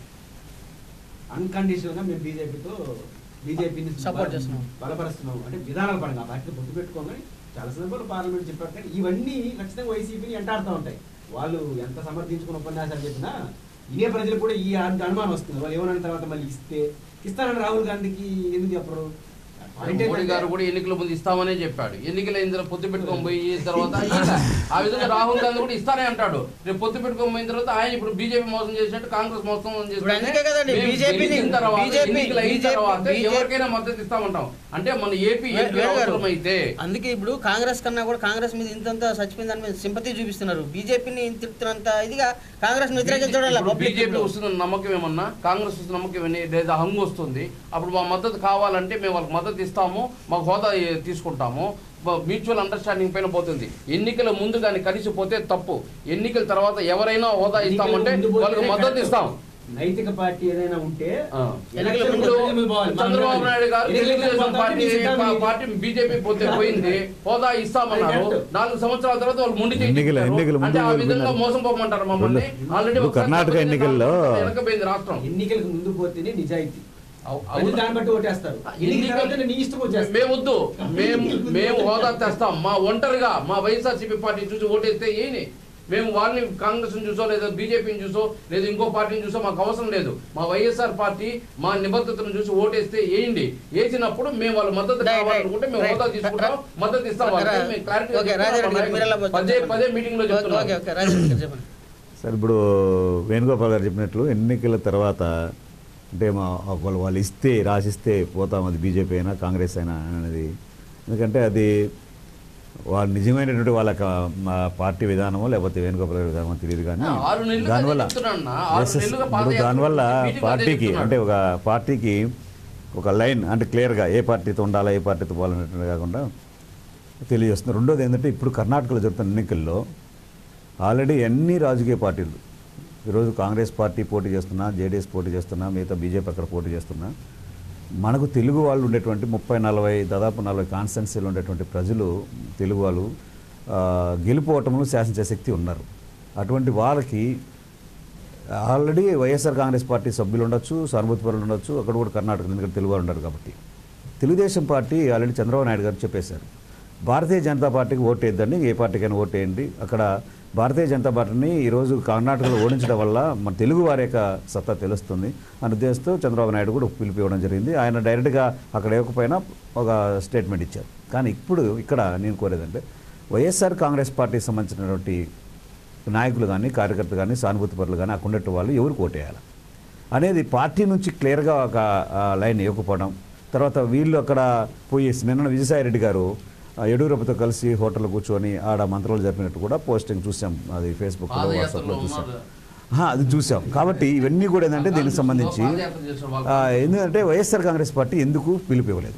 అన్కండిషనల్ గా మేము బీజేపీతో బీజేపీని Support చేస్తున్నాం. బలపరుస్తున్నాం అంటే విధానాల పరంగా ఆ పార్టీతో పొత్తు పెట్టుకోమని చాలా సందర్భాలు పార్లమెంట్ చెప్పారు కానీ ఇవన్నీ ఖచ్చితంగా వైసీపీని ఎంటాడుతూ ఉంటాయి వాళ్ళు ఎంత సమర్థించుకున్న ఉపన్యాసాలు చెప్పినా ఇదే ప్రజలు కూడా ఈ అను- అనుమానం వస్తుంది వాళ్ళు ఏమన్న తర్వాత మళ్ళీ ఇస్తే ఇస్తానని రాహుల్ గాంధీకి ఎందుకు చెప్పరు అంటే మోడీ గారు కూడా ఎన్నికల ముందు ఇస్తామనే చెప్పాడు ఎన్నికల అయిన తర్వాత పొత్తు పెట్టుకొని పోయి తర్వాత ఇయ్యలే. ఆ విధంగా రాహుల్ గాంధీ కూడా ఇస్తానే అంటాడు రేపు పొత్తు పెట్టుకొని పోయిన తర్వాత ఆయన ఇప్పుడు బీజేపీ మోసం చేసినట్టు కాంగ్రెస్ మోసం ఇప్పుడు అందుకే కదండి, మేము BJP ని- గెలిచిన తర్వాత, BJP ఎన్నికలు అయిన BJP తర్వాత BJP ఎవరికైనా మద్దతు ఇస్తామంటాం అంటే మన ఏపీ వే- ఎంపీ వేరు గారు. అవసరమైతే అందుకే ఇప్పుడు కాంగ్రెస్ కన్నా కూడా కాంగ్రెస్ మీద ఇంతంత చచ్చిపోయిన దాని మీద సింపతి చూపిస్తున్నారు బీజేపీని తిడుతున్నంత ఇదిగా కాంగ్రెస్ వ్యతిరేకించడం ఇప్పుడు పబ్లిక్ బీజేపీ వస్తున్న నమ్మకం ఏమన్నా కాంగ్రెస్ వస్తున్న నమ్మకం ఏమని లేదా హంగు వస్తుంది అప్పుడు మా మద్దతు కావాలంటే మేము వాళ్ళకి మద్దతు ఇస్తాము మాకు హోదా ఏ- తీసుకుంటాము మ్యూచువల్ అండర్స్టాండింగ్ పైన పోతుంది ఎన్నికల ముందు కానీ కలిసిపోతే తప్పు ఎన్నికల తర్వాత ఎవరైనా హోదా ఇస్తామంటే ఎన్నికల ముందు వాళ్ళకి పోతేనే మద్దతు కరెక్ట్. ఇస్తాం నైతిక పార్టీ ఏదైనా ఉంటే ఆ. ఎన్నికల ముందు ఇప్పుడు ప్రజల ముందు పోవాలి. మనం చంద్రబాబు నాయుడు గారు ఎన్నికల తెలుగుదేశం ముందు పార్టీ పోతే సిద్ధంగా పా- ఉంది. పార్టీ బీజేపీ పోతే పోయింది హోదా ఇస్తామన్నారు అది కరెక్ట్. నాలుగు సంవత్సరాల తర్వాత వాళ్ళు ముందు చేయి ఎన్నికల- చూపించారు. ఎన్నికల ముందు అంటే ఆ వాళ్ళు విధంగా విన్నారు. మోసం పోమంటారు మమ్మల్ని ఇప్పుడు- ఆల్రెడీ ఇప్పుడు ఒకసారి కర్ణాటక తప్పు ఎన్నికల్లో వెనకబోయింది రాష్ట్రం ఎన్నికలకు ముందు పోతేనే నిజాయితీ అవు- అది అవును. దాన్ని బట్టి ఓటేస్తారు ఎన్నికల తర్వాత నీ ఇష్టం వచ్చేస్తారు మేము వద్దు మేము మేము హోదా తెస్తాం మా ఒంటరిగా మా వైఎస్ఆర్సీపీ పార్టీ చూసి ఓటేస్తే ఏని మేము వాళ్ళని కాంగ్రెస్ చూసో లేదా బీజేపీని చూసో లేదా ఇంకో పార్టీని చూసో మాకు అవసరం లేదు మా వైఎస్ఆర్ పార్టీ మా నిబద్ధతను చూసి ఓటేస్తే వేయండి వేసినప్పుడు మేము వాళ్ళ మద్దతు Right, right. కావాలనుకుంటే మేము Right. హోదా తీసుకుంటాం మద్దతు ఇస్తాం వాళ్ళకి. Right. మేము clarity Okay, రాజారెడ్డి గారు మీరు ఎలా చెప్తున్నాం. పదే పదే మీటింగ్ లో ఓకే చెప్తున్నాం ఓకే రాజారెడ్డి గారు చెప్పండి సార్ ఇప్పుడు వేణుగోపాల్ గారు చెప్పినట్లు ఎన్నికల తర్వాత అంటే మా ఒకళ్ళు వాళ్ళు ఇస్తే రాసిస్తే పోతాం అది బీజేపీ అయినా కాంగ్రెస్ అయినా అనేది ఎందుకంటే అది వాళ్ళ నిజమైనటువంటి వాళ్ళ క- మా పార్టీ విధానమో లేకపోతే వేణుగోపాల్ గారి విధానమో తెలియదు కానీ ఆ, ఆరు నెలలుగా దానివల్ల అదే చెప్తున్నాను అన్న. ఆరు Yes, yes. నెలలుగా ఇప్పుడు పాదయాత్ర దానివల్ల చేసి మీటింగ్ అదే పార్టీకి చెప్తున్నాడు. అంటే ఒక పార్టీకి ఒక లైన్ అంటే క్లియర్గా ఏ పార్టీతో ఉండాలా ఏ పార్టీతో పోవాలన్నట్టు కాకుండా తెలియజేస్తుంది రెండోది ఏంటంటే ఇప్పుడు కర్ణాటకలో జరుగుతున్న ఎన్నికల్లో ఆల్రెడీ అన్ని రాజకీయ పార్టీలు ఈరోజు కాంగ్రెస్ పార్టీ పోటీ చేస్తున్నా జేడీఎస్ పోటీ చేస్తున్నా మిగతా బీజేపీ అక్కడ పోటీ చేస్తున్నా మనకు తెలుగు వాళ్ళు ఉండేటువంటి ముప్పై నలభై దాదాపు నలభై కాన్స్టెన్సీలు ఉండేటువంటి ప్రజలు తెలుగు వాళ్ళు ఆ, గెలుపు ఓటములు శాసించే శక్తి ఉన్నారు అటువంటి వాళ్ళకి ఆల్రెడీ వైఎస్ఆర్ కాంగ్రెస్ పార్టీ సభ్యులు ఉండొచ్చు సానుభూతి పరులు ఉండొచ్చు అక్కడ కూడా కర్ణాటక ఎందుకంటే తెలుగు వాళ్ళు ఉన్నారు కాబట్టి తెలుగుదేశం పార్టీ ఆల్రెడీ చంద్రబాబు నాయుడు గారు చెప్పేశారు భారతీయ జనతా పార్టీకి ఓటేద్దండి ఏ పార్టీకైనా ఓటేయండి అక్కడ భారతీయ జనతా పార్టీని ఈరోజు కర్ణాటకలో ఓడించడం వల్ల మన తెలుగు వారి యొక్క సత్తా తెలుస్తుంది అనే ఉద్దేశంతో చంద్రబాబు నాయుడు కూడా పిలుపు ఇవ్వడం జరిగింది ఆయన డైరెక్ట్గా అక్కడ ఇవ్వకపోయినా ఒక స్టేట్మెంట్ ఇచ్చారు కానీ ఇప్పుడు ఇక్కడ నేను కోరేదంటే వైఎస్ఆర్ కాంగ్రెస్ పార్టీకి సంబంధించినటువంటి నాయకులు కానీ కార్యకర్తలు కానీ సానుభూతి పరులు కానీ అక్కడ ఉన్నట్టు వాళ్ళు ఎవరికి ఓటేయాలి అనేది పార్టీ నుంచి క్లియర్గా ఒక ఆ, లైన్ ఇవ్వకపోవడం తర్వాత వీళ్ళు అక్కడ పోయేసి నిన్న విజయసాయి రెడ్డి గారు ఆ, యడ్యూరప్పతో కలిసి హోటల్లో కూర్చొని ఆడ మంత్రాలు జరిపినట్టు కూడా పోస్టింగ్ చూసాం అది ఫేస్బుక్లో పాదయాత్రలో వాట్సాప్లో చూసాం ఉన్నారు. ఆ, అది చూసాం కాబట్టి ఇవన్నీ కూడా ఏంటంటే దీనికి సంబంధించి పాదయాత్ర చేసిన వాళ్ళు ఆ, ఎందుకంటే వైఎస్ఆర్ కాంగ్రెస్ పార్టీ ఎందుకు పిలుపు ఇవ్వలేదు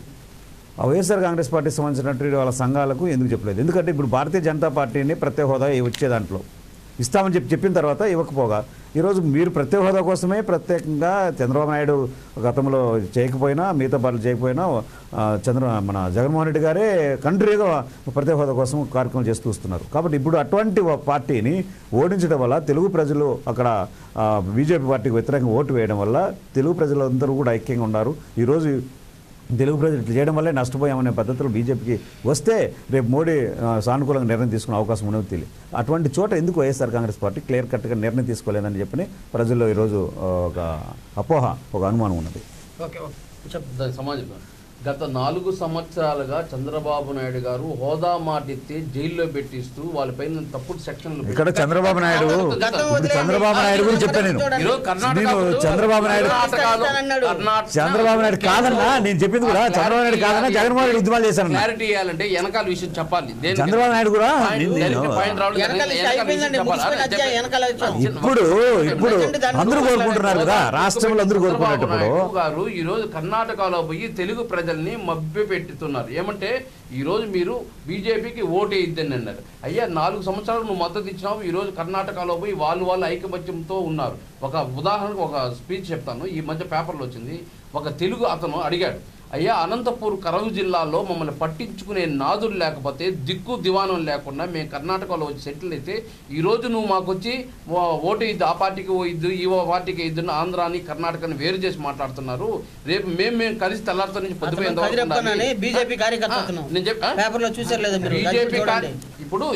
ఆ వైఎస్ఆర్ కాంగ్రెస్ పార్టీకి సంబంధించినటువంటి వాళ్ళ సంఘాలకు ఎందుకు చెప్పలేదు ఎందుకంటే ఇప్పుడు భారతీయ జనతా పార్టీని ప్రత్యేక హోదా వచ్చే దాంట్లో ఇస్తామని చెప్పి చెప్పిన తర్వాత ఇవ్వకపోగా ఈరోజు మీరు ప్రత్యేక హోదా కోసమే ప్రత్యేకంగా చంద్రబాబు నాయుడు గతంలో చేయకపోయినా మిగతా పార్టీలు చేయకపోయినా ఆ, చంద్ర మన జగన్మోహన్ రెడ్డి గారే కంట్రీగా ప్రత్యేక హోదా కోసం కార్యక్రమం చేస్తూ వస్తున్నారు కాబట్టి ఇప్పుడు అటువంటి ఒక పార్టీని ఓడించడం వల్ల తెలుగు ప్రజలు అక్కడ బీజేపీ పార్టీకి వ్యతిరేకంగా ఓటు వేయడం వల్ల తెలుగు ప్రజలందరూ కూడా ఐక్యంగా ఉన్నారు ఈరోజు తెలుగు ప్రజలు ఇట్లా చేయడం వల్లే నష్టపోయామనే పద్ధతిలో బీజేపీకి వస్తే రేపు మోడీ ఆ, సానుకూలంగా నిర్ణయం తీసుకునే అవకాశం ఉన్నది తెలియదు అటువంటి చోట ఎందుకు వైఎస్ఆర్ కాంగ్రెస్ పార్టీ క్లియర్ కట్గా నిర్ణయం తీసుకోలేదని చెప్పని ప్రజల్లో ఈరోజు ఆ, ఒక అపోహ ఒక అనుమానం ఉన్నది ఓకే ఓకే చెప్పు దానికి సమాజం గత నాలుగు సంవత్సరాలుగా చంద్రబాబు నాయుడు గారు హోదా మాట ఎత్తి జైల్లో పెట్టిస్తూ వాళ్ళపైన తప్పుడు సెక్షన్లు పెట్టి- ఇక్కడ చంద్రబాబు నాయుడు గతం ఇప్పుడు వదిలేయండి. చంద్రబాబు నాయుడు గురించి చెప్పాను నేను చూడండి. ఈరోజు కర్ణాటక నేను ఇప్పుడు చంద్రబాబు నాయుడు కర్ణాటకలో- అన్నాడు. కర్ణాటక- చంద్రబాబు నాయుడు కాదన్నా నేను చెప్పింది కూడా చంద్రబాబు నాయుడు కాదన్నా జగన్మోహన్ రెడ్డి ఉద్యమాలు చేశాను క్లారిటీ ఇవ్వాలంటే వెనకాల విషయం చెప్పాలి దేనికి- చంద్రబాబు నాయుడు కూడా పాయింట్ నేను- దేనికి నేను- పాయింట్ రావడం వెనకాల జరిగింది. ఇష్ట వెనకాల అయిపోయిందండి. విషయం చెప్పాలి. ముగిసిపోయిన అధ్యాయం అదే వెనకాల వచ్చాం. చిన్న- ఇప్పుడు ఇప్పుడు దాన్ని అందరూ ముందుకు కోరుకుంటున్నారు కదా రాష్ట్రంలో అందరూ చంద్రబాబు కోరుకునేటప్పుడు నాయుడు గారు ఈ రోజు కర్ణాటకలో పోయి తెలుగు ప్రజల్ని మభ్య పెట్టుతున్నారు ఏమంటే ఈ రోజు మీరు బీజేపీకి ఓటు వేయద్దని అన్నారు అయ్యా నాలుగు సంవత్సరాలు నువ్వు మద్దతు ఇచ్చినావు ఈ రోజు కర్ణాటకలో పోయి వాళ్ళు వాళ్ళు ఐకమత్యంతో ఉన్నారు ఒక ఉదాహరణకు ఒక స్పీచ్ చెప్తాను ఈ మధ్య పేపర్లో వచ్చింది ఒక తెలుగు అతను అడిగాడు అయ్యా అనంతపూర్ కరవు జిల్లాలో మమ్మల్ని పట్టించుకునే నాదులు లేకపోతే దిక్కు దివానం లేకుండా మేము కర్ణాటకలో వచ్చి సెటిల్ అయితే ఈ రోజు నువ్వు మాకు వచ్చి ఓ- ఓటు ఇద్దు ఆ పార్టీకి ఓ ఇద్దు ఈ ఓ పార్టీకి ఇద్దు ఆంధ్రాని కర్ణాటకని వేరు చేసి మాట్లాడుతున్నారు రేపు మేము మేము కలిసి తెల్లారితో నుంచి అతను పొద్దుపోయేంత వరకు కదిరెప్పనని ఉండాలి. బీజేపీ కార్యకర్త ఆ, అతను. నేను చెప్ప- ఆ? పేపర్లో చూసారు లేదా మీరు బీజేపీ చూడండి. కా- ఇప్పుడు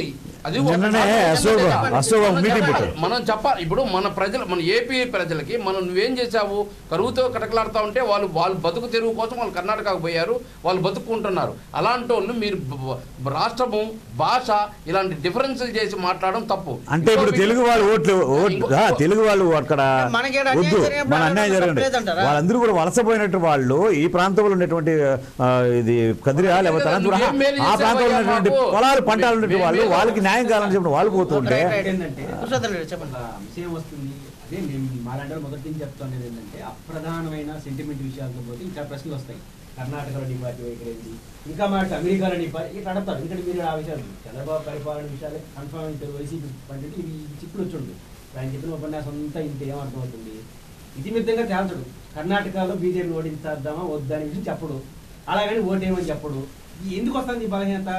అది ఒక- నిన్ననే అశోక్ అశోక్ ఒక మనం మీటింగ్ చెప్పాలి. పెట్టారు మనం చెప్పాలి ఇప్పుడు మన ప్రజలు మన ఏపీ ప్రజలకి మనం నువ్వేం చేశావు కరువుతో కటకలాడుతా ఉంటే వాళ్ళు వాళ్ళు బతుకు తెరువు కోసం వాళ్ళు కర్ణాటకకు పోయారు వాళ్ళు బతుకుంటున్నారు అలాంటి వాళ్ళు మీరు బ- బ- రాష్ట్రము భాష ఇలాంటి డిఫరెన్షియల్ చేసి మాట్లాడడం తప్పు అంటే ఇప్పుడు ఇంకో తెలుగు వాళ్ళు ఓట్లు ఓట్ ఇంకో- ఆ, తెలుగు వాళ్ళు అక్కడ మనకి ఈడ అన్యాయం వద్దు జరిగినప్పుడు మన అన్యాయం జరగండి తప్పలేదంటారా? వాళ్ళందరూ కూడా వలసపోయినట్టు వాళ్ళు ఈ ప్రాంతంలో ఉన్నటువంటి ఆ, ఇది కదిరియా లేకపోతే అనంతపురం నువ్వేం మేలు ఆ ప్రాంతంలో చేసావయ్యా ఉన్నటువంటి మాకు? పొలాలు పంటలు ఉన్నటువంటి వాళ్ళు మేలు- వాళ్ళకి న్యాయం కావాలని చెప్పి వాళ్ళు పోతుంటే రైట్, రైట్. ఏంటంటే పురుషోత్తం రెడ్డి చెప్పండి ఒక విషయం వస్తుంది అదే మేము మాలాంటి మొదటి నుంచి చెప్తానేది ఏంటంటే అప్రధానమైన సెంటిమెంట్ విషయాలతో పోతే ఇంకా ప్రశ్నలు వస్తాయి కర్ణాటకలో నీ పార్టీ వైఖరి ఏంటి ఇంకా మాట అమెరికాలో నీ పార్టీ ఇట్లా అడతారు ఎందుకంటే మీరు ఆ విషయాలు చంద్రబాబు పరిపాలన విషయాలే కన్ఫర్మ్ అయితే వైసీపీ పంటే ఇవి చిప్పులు వచ్చుండు ఆయన చెప్పిన ఉపన్యాసం అంతా ఇంత ఏమర్థమవుతుంది ఇతిమిత్తంగా తేల్చడు కర్ణాటకలో బీజేపీ ఓడించేద్దామా వద్దా అనే విషయం చెప్పడు అలాగని ఓటేయమని చెప్పడు ఈ ఎందుకు వస్తుంది ఈ బలహీనత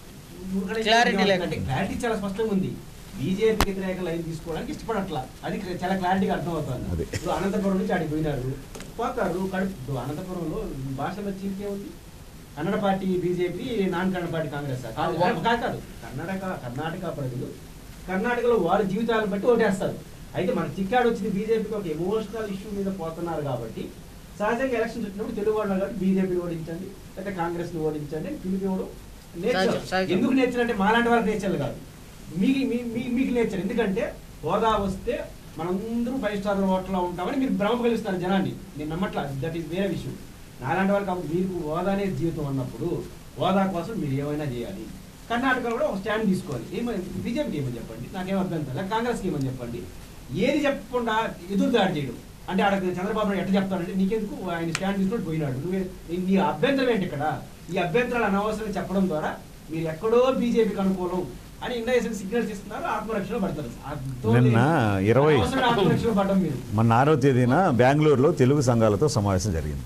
Clarity లేక. అంటే క్లారిటీ చాలా స్పష్టంగా ఉంది బీజేపీ వ్యతిరేక లైన్ తీసుకోవడానికి ఇష్టపడట్లా అది చాలా క్లారిటీగా అర్థమవుతుంది అదే. ఇప్పుడు అనంతపురం నుంచి ఆడికి పోయినారు పోతారు కడుపు ఇప్పుడు అనంతపురంలో భాషలో చీలికే ఉంది Kannada party BJP non Kannada party Congress ఆ? కాదు కాదు, కాదు కాదు కర్ణాటక కర్ణాటక ప్రజలు కర్ణాటకలో వారి జీవితాలను బట్టి ఓటేస్తారు అయితే మన చిక్కాడు వచ్చింది బీజేపీకి ఒక ఎమోషనల్ ఇష్యూ మీద పోతున్నారు కాబట్టి సహజంగా ఎలక్షన్స్ వచ్చినప్పుడు తెలుగు వాళ్ళు కాబట్టి బీజేపీని ఓడించండి లేకపోతే కాంగ్రెస్ ని ఓడించండి అని పిలిపివ్వడం నేచర్ సహజం, సహజం. ఎందుకు నేచర్ అంటే మాలాంటి వాళ్ళకి నేచర్ కాదు మీకు మీ- మీ- మీకు నేచర్ ఎందుకంటే హోదా వస్తే మనందరూ ఫైవ్ స్టార్ హోటల్లో ఉంటామని మీరు భ్రమ కలిగిస్తారు జనాన్ని నేను నమ్మట్లా దట్ ఈస్ వేరే విషయం నాలాంటి వాళ్ళకి కాబట్టి మీకు హోదానే జీవితం అన్నప్పుడు హోదా కోసం మీరు ఏమైనా చేయాలి కర్ణాటకలో కూడా ఒక స్టాండ్ తీసుకోవాలి ఏమని బీజేపీకి ఏమని చెప్పండి నాకేం అభ్యంతరం లేదు కాంగ్రెస్కి ఏమని చెప్పండి ఏది చెప్పకుండా ఎదురు దాడి చేయడం అంటే ఆడ చంద్రబాబు నాయుడు ఎట్లా చెప్తాడంటే నీకెందుకు ఆయన స్టాండ్ తీసుకొని పోయినాడు నువ్వే నీ- నీ అభ్యంతరం ఏంటి ఇక్కడ ఈ అభ్యంతరాలు అనవసరం చెప్పడం ద్వారా మీరు ఎక్కడో బీజేపీకి అనుకూలం అని ఇండైరెక్ట్ సిగ్నల్స్ ఇస్తున్నారు ఆత్మరక్షణ పడతారు అర్థం లేదు. నిన్న ఇరవై- అనవసరం ఆత్మరక్షణ పడడం మీరు మొన్న ఆరో తేదీన బెంగళూరులో తెలుగు సంఘాలతో సమావేశం జరిగింది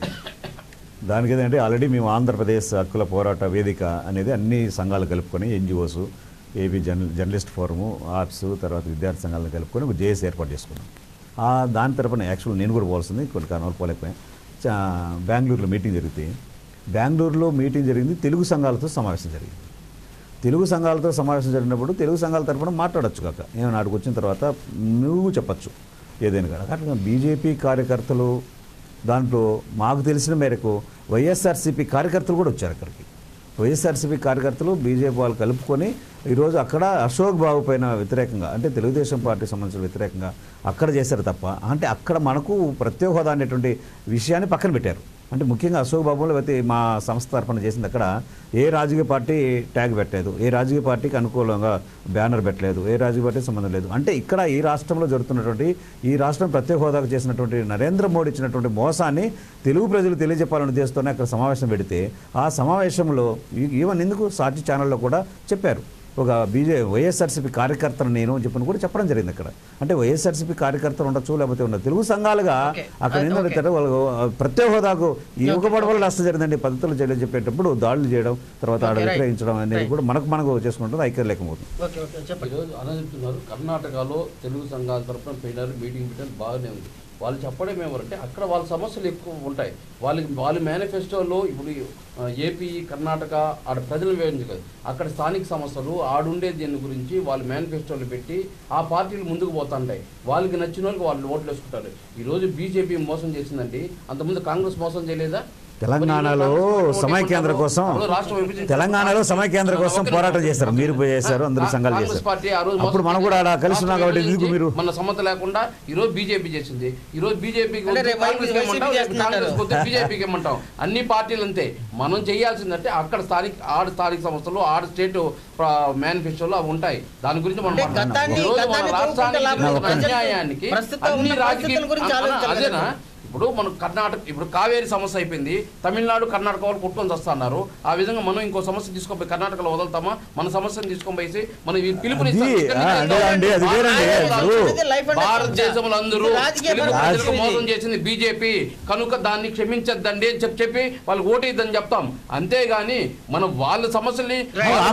దానికి ఏంటంటే ఆల్రెడీ మేము ఆంధ్రప్రదేశ్ హక్కుల పోరాట వేదిక అనేది అన్ని సంఘాలు కలుపుకొని ఎన్జిఓస్ ఏపీ జర్న జర్నలిస్ట్ ఫోరము ఆర్ట్స్ తర్వాత విద్యార్థి సంఘాలను కలుపుకొని ఒక జేఏసీ ఏర్పాటు చేసుకున్నాం ఆ దాని తరపున యాక్చువల్ నేను కూడా పోవాల్సింది కొన్ని కారణాలు పోలేకపోయాను చా- బెంగళూరులో మీటింగ్ జరిగితే బెంగళూరులో మీటింగ్ జరిగింది తెలుగు సంఘాలతో సమావేశం జరిగింది తెలుగు సంఘాలతో సమావేశం జరిగినప్పుడు తెలుగు సంఘాల తరపున మాట్లాడొచ్చు కాక ఏమైనా ఆడికి వచ్చిన తర్వాత నువ్వు చెప్పచ్చు ఏదైనా కానీ అట్లా బీజేపీ కార్యకర్తలు దాంట్లో మాకు తెలిసిన మేరకు వైఎస్ఆర్సీపీ కార్యకర్తలు కూడా వచ్చారు అక్కడికి వైఎస్ఆర్సీపీ కార్యకర్తలు బీజేపీ వాళ్ళు కలుపుకొని ఈరోజు అక్కడ అశోక్ బాబు పైన వ్యతిరేకంగా అంటే తెలుగుదేశం పార్టీ సంబంధించిన వ్యతిరేకంగా అక్కడ చేశారు తప్ప అంటే అక్కడ మనకు ప్రత్యేక హోదా అనేటువంటి విషయాన్ని పక్కన పెట్టారు అంటే ముఖ్యంగా అశోక్ బాబులో లేకపోతే మా సంస్థ తరఫున చేసింది అక్కడ ఏ రాజకీయ పార్టీ ట్యాగ్ పెట్టలేదు ఏ రాజకీయ పార్టీకి అనుకూలంగా బ్యానర్ పెట్టలేదు ఏ రాజకీయ పార్టీ సంబంధం లేదు అంటే ఇక్కడ ఈ రాష్ట్రంలో జరుగుతున్నటువంటి ఈ రాష్ట్రం ప్రత్యేక హోదాకు చేసినటువంటి నరేంద్ర మోడీ ఇచ్చినటువంటి మోసాన్ని తెలుగు ప్రజలు తెలియజెప్పాలని ఉద్దేశంతోనే అక్కడ సమావేశం పెడితే ఆ సమావేశంలో ఈ- ఈవెన్ ఎందుకు సాక్షి ఛానల్లో కూడా చెప్పారు ఒక బీజే వైఎస్ఆర్సీపీ కార్యకర్తను నేను అని చెప్పని కూడా చెప్పడం జరిగింది అక్కడ అంటే వైఎస్ఆర్సీపీ కార్యకర్తలు ఉండొచ్చు లేకపోతే ఉన్న తెలుగు సంఘాలుగా ఓకే. అక్కడ ఓకే. ఏంటంటే వాళ్ళు ప్రత్యేక హోదాకు ఈ ఇవ్వకపోవడం వల్ల నష్టం జరిగిందండి పద్ధతులు చేయడం చెప్పేటప్పుడు దాడులు చేయడం తర్వాత ఆడ ఓకే, రైట్. విక్రయించడం అనేది రైట్. కూడా మనకు మనకు చేసుకుంటుంది ఐక్యం లేకపోతుంది ఓకే ఓకే చెప్పండి ఈరోజు అలా చెప్తున్నారు కర్ణాటకలో తెలుగు సంఘాల తరఫున పోయినారు మీటింగ్ పెట్టారు బాగానే ఉంది వాళ్ళు చెప్పడం ఏమంటే అక్కడ వాళ్ళ సమస్యలు ఎక్కువ ఉంటాయి వాళ్ళకి వాళ్ళ మేనిఫెస్టోలో ఇప్పుడు ఆ, ఏపీ కర్ణాటక ఆడ ప్రజల వివరించి కాదు అక్కడ స్థానిక సమస్యలు ఆడుండే దీని గురించి వాళ్ళు మేనిఫెస్టోలు పెట్టి ఆ పార్టీలు ముందుకు పోతుంటాయి వాళ్ళకి నచ్చిన వాళ్ళకి వాళ్ళు ఓట్లు వేసుకుంటారు ఈరోజు బీజేపీ మోసం చేసిందండి అంతకుముందు కాంగ్రెస్ మోసం చేయలేదా తెలంగాణలో సమైక్యాంధ్ర కోసం అప్పుడు రాష్ట్రం విభజించిన- తెలంగాణలో సమైక్యాంధ్ర కోసం ఓకే. పోరాటం చేశారు మీరు చేశారు అందరూ సంఘాలు కాంగ్రెస్ చేశారు పార్టీ ఆ రోజు అప్పుడు మనం మోసం కూడా ఆడ చేసింది. కలిసి ఉన్నాం కాబట్టి రాష్ట్రం ఎందుకు మీరు మన సమ్మత లేకుండా ఈ రోజు బీజేపీ చేసింది ఈ రోజు బీజేపీకి అంటే రేపు కాంగ్రెస్ వైసీపీ ఏమంటాం రేపు చేస్తున్నారు. కాంగ్రెస్ పోతే బీజేపీకి ఏమంటాం అన్ని పార్టీలు అంతే మనం చేయాల్సిందంటే అక్కడ స్థానిక ఆడ స్థానిక సంస్థలు ఆడ స్టేట్ మేనిఫెస్టోలో అవి ఉంటాయి దాని గురించి మనం అంటే మాట్లాడుతున్నాం. గతాన్ని- ఈ రోజు మన గతాన్ని రాష్ట్రానికి తవ్వుకుంటే లాభం జరిగిన లేదు. అన్యాయానికి ప్రస్తుతం అన్ని ఉన్న రాజకీయ పరిస్థితుల గురించి అన్న- ఆలోచించాలి అదేనా కదా. ఇప్పుడు మనం కర్ణాటక ఇప్పుడు కావేరీ సమస్య అయిపోయింది తమిళనాడు కర్ణాటక వాళ్ళు కొట్టుకొని వస్తున్నారు ఆ విధంగా మనం ఇంకో సమస్య తీసుకొని కర్ణాటకలో వదులుతామా మన సమస్యను తీసుకొని పోయి మనం ఈ పిలుపునిస్తాం అది, ఇక్కడి నుంచి ఆ, వెళ్తాం. అదే అండి, అది వేరండి. భారతదేశం- ఇప్పుడు లైఫ్ అండ్ భారతదేశంలో అందరూ ఇది రాజకీయ తెలుగు పరిస్థితి ప్రజలకు ఇది. మోసం చేసింది బీజేపీ కనుక దాన్ని క్షమించద్దండి అని చెప్పి చెప్పి వాళ్ళు ఓటేద్దని చెప్తాం అంతేగాని మనం వాళ్ళ సమస్యల్ని Right. ఆ మాట చెప్పా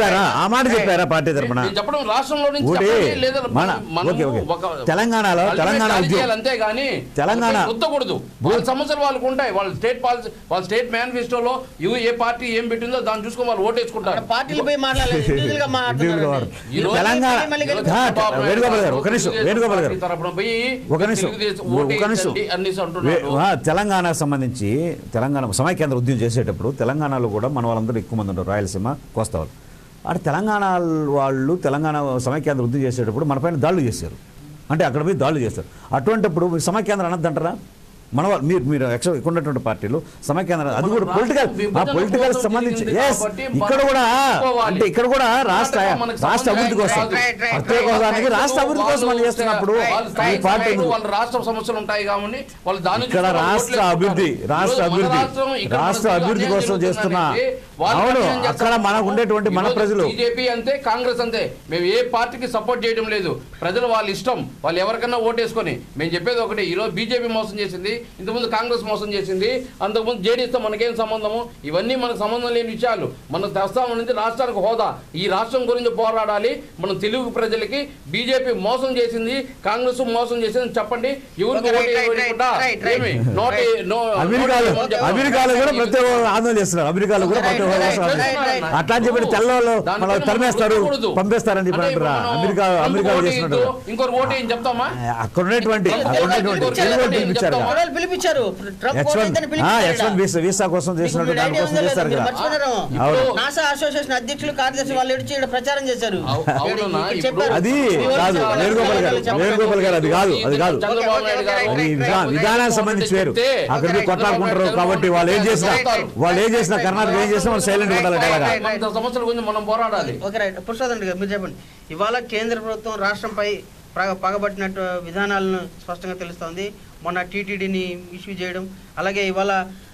చెప్పారా ఆ మాట చెప్పారా పార్టీ తరపున నేను చెప్పడం రాష్ట్రంలో నుంచి ఒకటి, చెప్పండి, లేదా మన- మనము ఓకే, ఓకే. ఒక- తెలంగాణలో ultimate తెలంగాణ ఖాళీ ఉద్యోగం- చేయాలి అంతే కానీ తెలంగాణ రుద్దకూడదు వాళ్ళ సమస్యలు వాళ్ళకు ఉంటాయి వాళ్ళ స్టేట్ పాలసీ వాళ్ళ స్టేట్ మేనిఫెస్టోలో ఇవి ఏ పార్టీ ఏం పెట్టిందో దాన్ని చూసుకొని వాళ్ళు ఓటేసుకుంటారు పార్టీలు పోయి మాట్లాడలేదు ఇండివిజువల్ గా ఇండివిజువల్ గా మాట్లాడుతున్నారు ఈ రోజు తెలంగాణ మళ్ళీ ఈరోజు ఆ, చంద్రబాబు వేణుగోపాల్ గారు ఒక నాయుడు నిమిషం తెలుగుదేశం వేణుగోపాల్ గారు పార్టీ తరపున పోయి ఒక నిమిషం తెలుగుదేశం ఒక నిమిషం ఓటేయండి అనేసి అంటున్నాడు వే- ఆ, తెలంగాణకు సంబంధించి తెలంగాణ సమైకేంద్ర ఉద్యమం చేసేటప్పుడు తెలంగాణలో కూడా మన వాళ్ళందరూ ఎక్కువ మంది ఉంటారు రాయలసీమ కోస్తా వాళ్ళు అటు తెలంగాణ వాళ్ళు తెలంగాణ సమైకేంద్ర ఉద్యమం చేసేటప్పుడు మన పైన దాడులు చేశారు అంటే అక్కడ పోయి దాడులు చేస్తారు అటువంటిప్పుడు మీరు సమైకేంద్రం అనద్దంటారా మన వాళ్ళు మీరు మీరు యాక్చువల్ ఇక్కడ ఉన్నటువంటి పార్టీలు సమైకేంద్రం అది కూడా మన పొలిటికల్ రాష్ట్రం ఆ విభజన పొలిటికల్ కోసం సంబంధించి జరిగింది ఎస్ కాబట్టి ఇక్కడ మనం కూడా ఒప్పుకోవాలి. అంటే ఇక్కడ కూడా రాష్ట్ర కర్ణాటక మనకు రాష్ట్ర అభివృద్ధి కోసం సంబంధం రైట్, రైట్, ప్రత్యేక రైట్, హోదానికి రైట్. రాష్ట్ర అభివృద్ధి కోసం మనం చేస్తున్నప్పుడు వాళ్ళ ఈ స్థాయి పార్టీ స్థాయిలో వాళ్ళ రాష్ట్ర సమస్యలు ఉంటాయి కాబట్టి వాళ్ళు దాని ఇక్కడ చూసుకొని రాష్ట్ర ఓట్లు అభివృద్ధి వేసుకుంటారు. రాష్ట్ర ఈరోజు మన అభివృద్ధి రాష్ట్రం ఇక్కడ రాష్ట్ర మనకు అభివృద్ధి అన్యాయం కోసం చేస్తున్న జరుగుతుందంటే వాళ్ళు అవును అన్యాయం అక్కడ చేస్తారు. మనకు ఉండేటువంటి మన ఈరోజు ప్రజలు బీజేపీ అంతే కాంగ్రెస్ అంతే మేము ఏ పార్టీకి సపోర్ట్ చేయడం లేదు ప్రజలు వాళ్ళ ఇష్టం వాళ్ళు ఎవరికన్నా ఓటేసుకొని మేము చెప్పేది ఒకటి ఈ రోజు బీజేపీ మోసం చేసింది ఇంతకుముందు కాంగ్రెస్ మోసం చేసింది అంతకుముందు జేడీఎస్తో మనకేం సంబంధము ఇవన్నీ మనకు సంబంధం లేని విషయాలు మన తెస్తాం నుంచి రాష్ట్రానికి హోదా ఈ రాష్ట్రం గురించి పోరాడాలి మనం తెలుగు ప్రజలకి బీజేపీ మోసం చేసింది కాంగ్రెస్ మోసం చేసింది చెప్పండి ఎవరికి Okay, ఓటు right, right, వేయకుండా right, right, ఏమి right. నోటి నో అమెరికాలో నోటి ఏమని చెప్పండి. అమెరికాలో కూడా ప్రత్యేక ఆందోళన చేస్తున్నారు అమెరికాలో కూడా Right, ప్రత్యేక right, హోదా right, right, right. అట్లా అని చెప్పి తెల్లవాళ్ళు దానిపైన మనం మనం తరిమేస్తారు రుద్దకూడదు. పంపేస్తారని చెప్పి అంటే అంటారా ఇప్పుడు మనం అమెరికా ట్రంప్ అమెరికాలో ఓటు చేస్తున్నట్టు వేయొద్దు, ఇంకోరు ఓటు ఏం చెప్తామా అక్కడ ఉన్నటువంటి ట్రంప్ అక్కడ ఓటు ఉన్నటువంటి ఇంకోరు తెలుగు వాళ్ళు ఓటు పిలిపించారు చెప్తామా? వాళ్ళు పిలిపించారు ట్రంప్ హెచ్ వన్ ఓటైతేనే పిలిపించారు హెచ్ వన్ వీసా వీసా కోసం చేసినట్టు మీకు దానికోసం ఐడియా ఉందో చేస్తారు లేదో కదా మీరు మర్చిపోయారు. అవును. నాసా అసోసియేషన్ అధ్యక్షులు కార్యదర్శి వాళ్ళు వచ్చి ఇక్కడ ప్రచారం చేశారు అవు- అవునన్నా, ఇక్కడ ఇప్పుడు చెప్పారు. అది మీ వాళ్ళు కాదు చెప్పాలి. వేణుగోపాల్ గారు చెప్పాలి. వేణుగోపాల్ గారు అది కాదు అది కాదు చంద్రబాబు నాయుడు గారు అది విధా- విధానానికి సంబంధించి వేరు అక్కడ పోయి కొట్లాడుకుంటారు కాబట్టి వాళ్ళు ఏం చేసినా వాళ్ళు ఏం చేసినా కర్ణాటక ఏం చేసినా వాళ్ళు సైలెంట్ ఉండాలంటే అలాగా మన సమస్యల గురించి మనం పోరాడాలి ఓకే రైట్ పురుషోత్తం గారు మీరు చెప్పండి ఇవాళ కేంద్ర ప్రభుత్వం రాష్ట్రంపై పగ పగబట్టినట్టు విధానాలను స్పష్టంగా తెలుస్తోంది మొన్న టీటీడీని ఇష్యూ చేయడం అలాగే ఇవాళ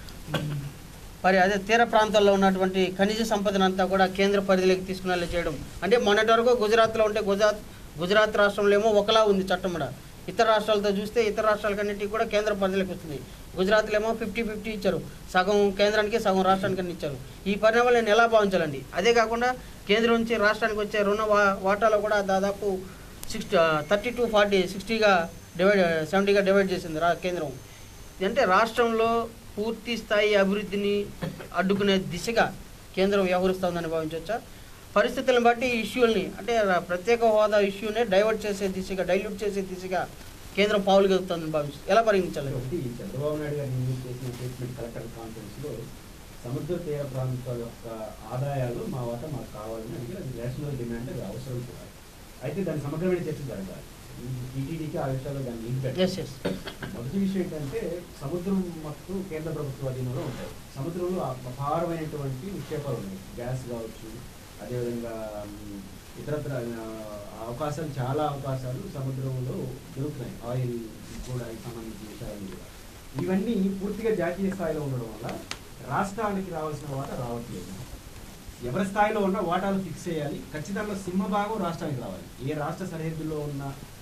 మరి అదే తీర ప్రాంతాల్లో ఉన్నటువంటి ఖనిజ సంపదనంతా కూడా కేంద్ర పరిధిలోకి తీసుకునేలా చేయడం అంటే మొన్నటి వరకు గుజరాత్లో ఉంటే గుజరాత్ గుజరాత్ రాష్ట్రంలో ఏమో ఒకలా ఉంది చట్టం కూడా ఇతర రాష్ట్రాలతో చూస్తే ఇతర రాష్ట్రాలకన్నిటికీ కూడా కేంద్ర పరిధిలోకి వస్తుంది గుజరాత్లో ఏమో ఫిఫ్టీ ఫిఫ్టీ ఇచ్చారు సగం కేంద్రానికి సగం రాష్ట్రానికి అని ఇచ్చారు ఈ పరిణామాలు నేను ఎలా భావించాలండి అదే కాకుండా కేంద్రం నుంచి రాష్ట్రానికి వచ్చే రుణ వా- వాటాలో కూడా దాదాపు సిక్స్టీ థర్టీ టు ఫార్టీ సిక్స్టీగా డివైడ్ సెవెంటీగా డివైడ్ చేసింది రా కేంద్రం అంటే రాష్ట్రంలో పూర్తి స్థాయి అభివృద్ధిని అడ్డుకునే దిశగా కేంద్రం వ్యవహరిస్తోందని భావించవచ్చా పరిస్థితులను బట్టి ఈ ఇష్యూల్ని అంటే రా- ప్రత్యేక హోదా ఇష్యూనే డైవర్ట్ చేసే దిశగా డైల్యూట్ చేసే దిశగా కేంద్రం పావులు గెలుపుతుందని భావించు ఎలా పరిగణించాలి ఒకటి చంద్రబాబు నాయుడు గారు నిన్న చేసిన స్టేట్మెంట్ కలెక్టర్ కాన్ఫరెన్స్ లో సముద్ర తీర ప్రాంతాల యొక్క ఆదాయాలు మా వాటా మాకు కావాలని అడిగి అది నేషనల్ డిమాండ్ అది అవసరం కూడా అయితే దాని సమగ్రమైన చర్చ జరగాలి టీటీడీకి ఆ విషయాల్లో దాన్ని లింక్ పెట్టాలి. ఎస్ ఎస్ మొదటి విషయం ఏంటంటే సముద్రం మొత్తం కేంద్ర ప్రభుత్వ అధీనంలో ఉంటాయి సముద్రంలో అపారమైనటువంటి నిక్షేపాలు ఉన్నాయి గ్యాస్ కావచ్చు అదేవిధంగా మ్, ఇతరత్ర ఆ, అవకాశాలు చాలా అవకాశాలు సముద్రంలో దొరుకుతున్నాయి ఆయిల్ కూడా సంబంధించిన విషయాలు కూడా ఇవన్నీ పూర్తిగా జాతీయ స్థాయిలో ఉండడం వల్ల రాష్ట్రానికి రావాల్సిన వాటా రావట్లేదు ఎవరి స్థాయిలో ఉన్న వాటాలు ఫిక్స్ చేయాలి ఖచ్చితంగా సింహభాగం రాష్ట్రానికి రావాలి ఏ రాష్ట్ర సరిహద్దులో ఉన్న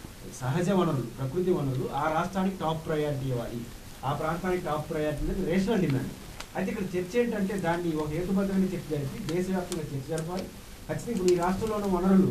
సహజ వనరులు ప్రకృతి వనరులు ఆ రాష్ట్రానికి టాప్ ప్రయారిటీ ఇవ్వాలి ఆ ప్రాంతానికి టాప్ ప్రయారిటీ అనేది రేషనల్ డిమాండ్ అయితే ఇక్కడ చర్చ ఏంటంటే దాన్ని ఒక హేతుబద్ధమైన చర్చ జరిపి దేశవ్యాప్తంగా చర్చ జరపాలి ఖచ్చితంగా ఇప్పుడు ఈ రాష్ట్రంలో ఉన్న వనరులు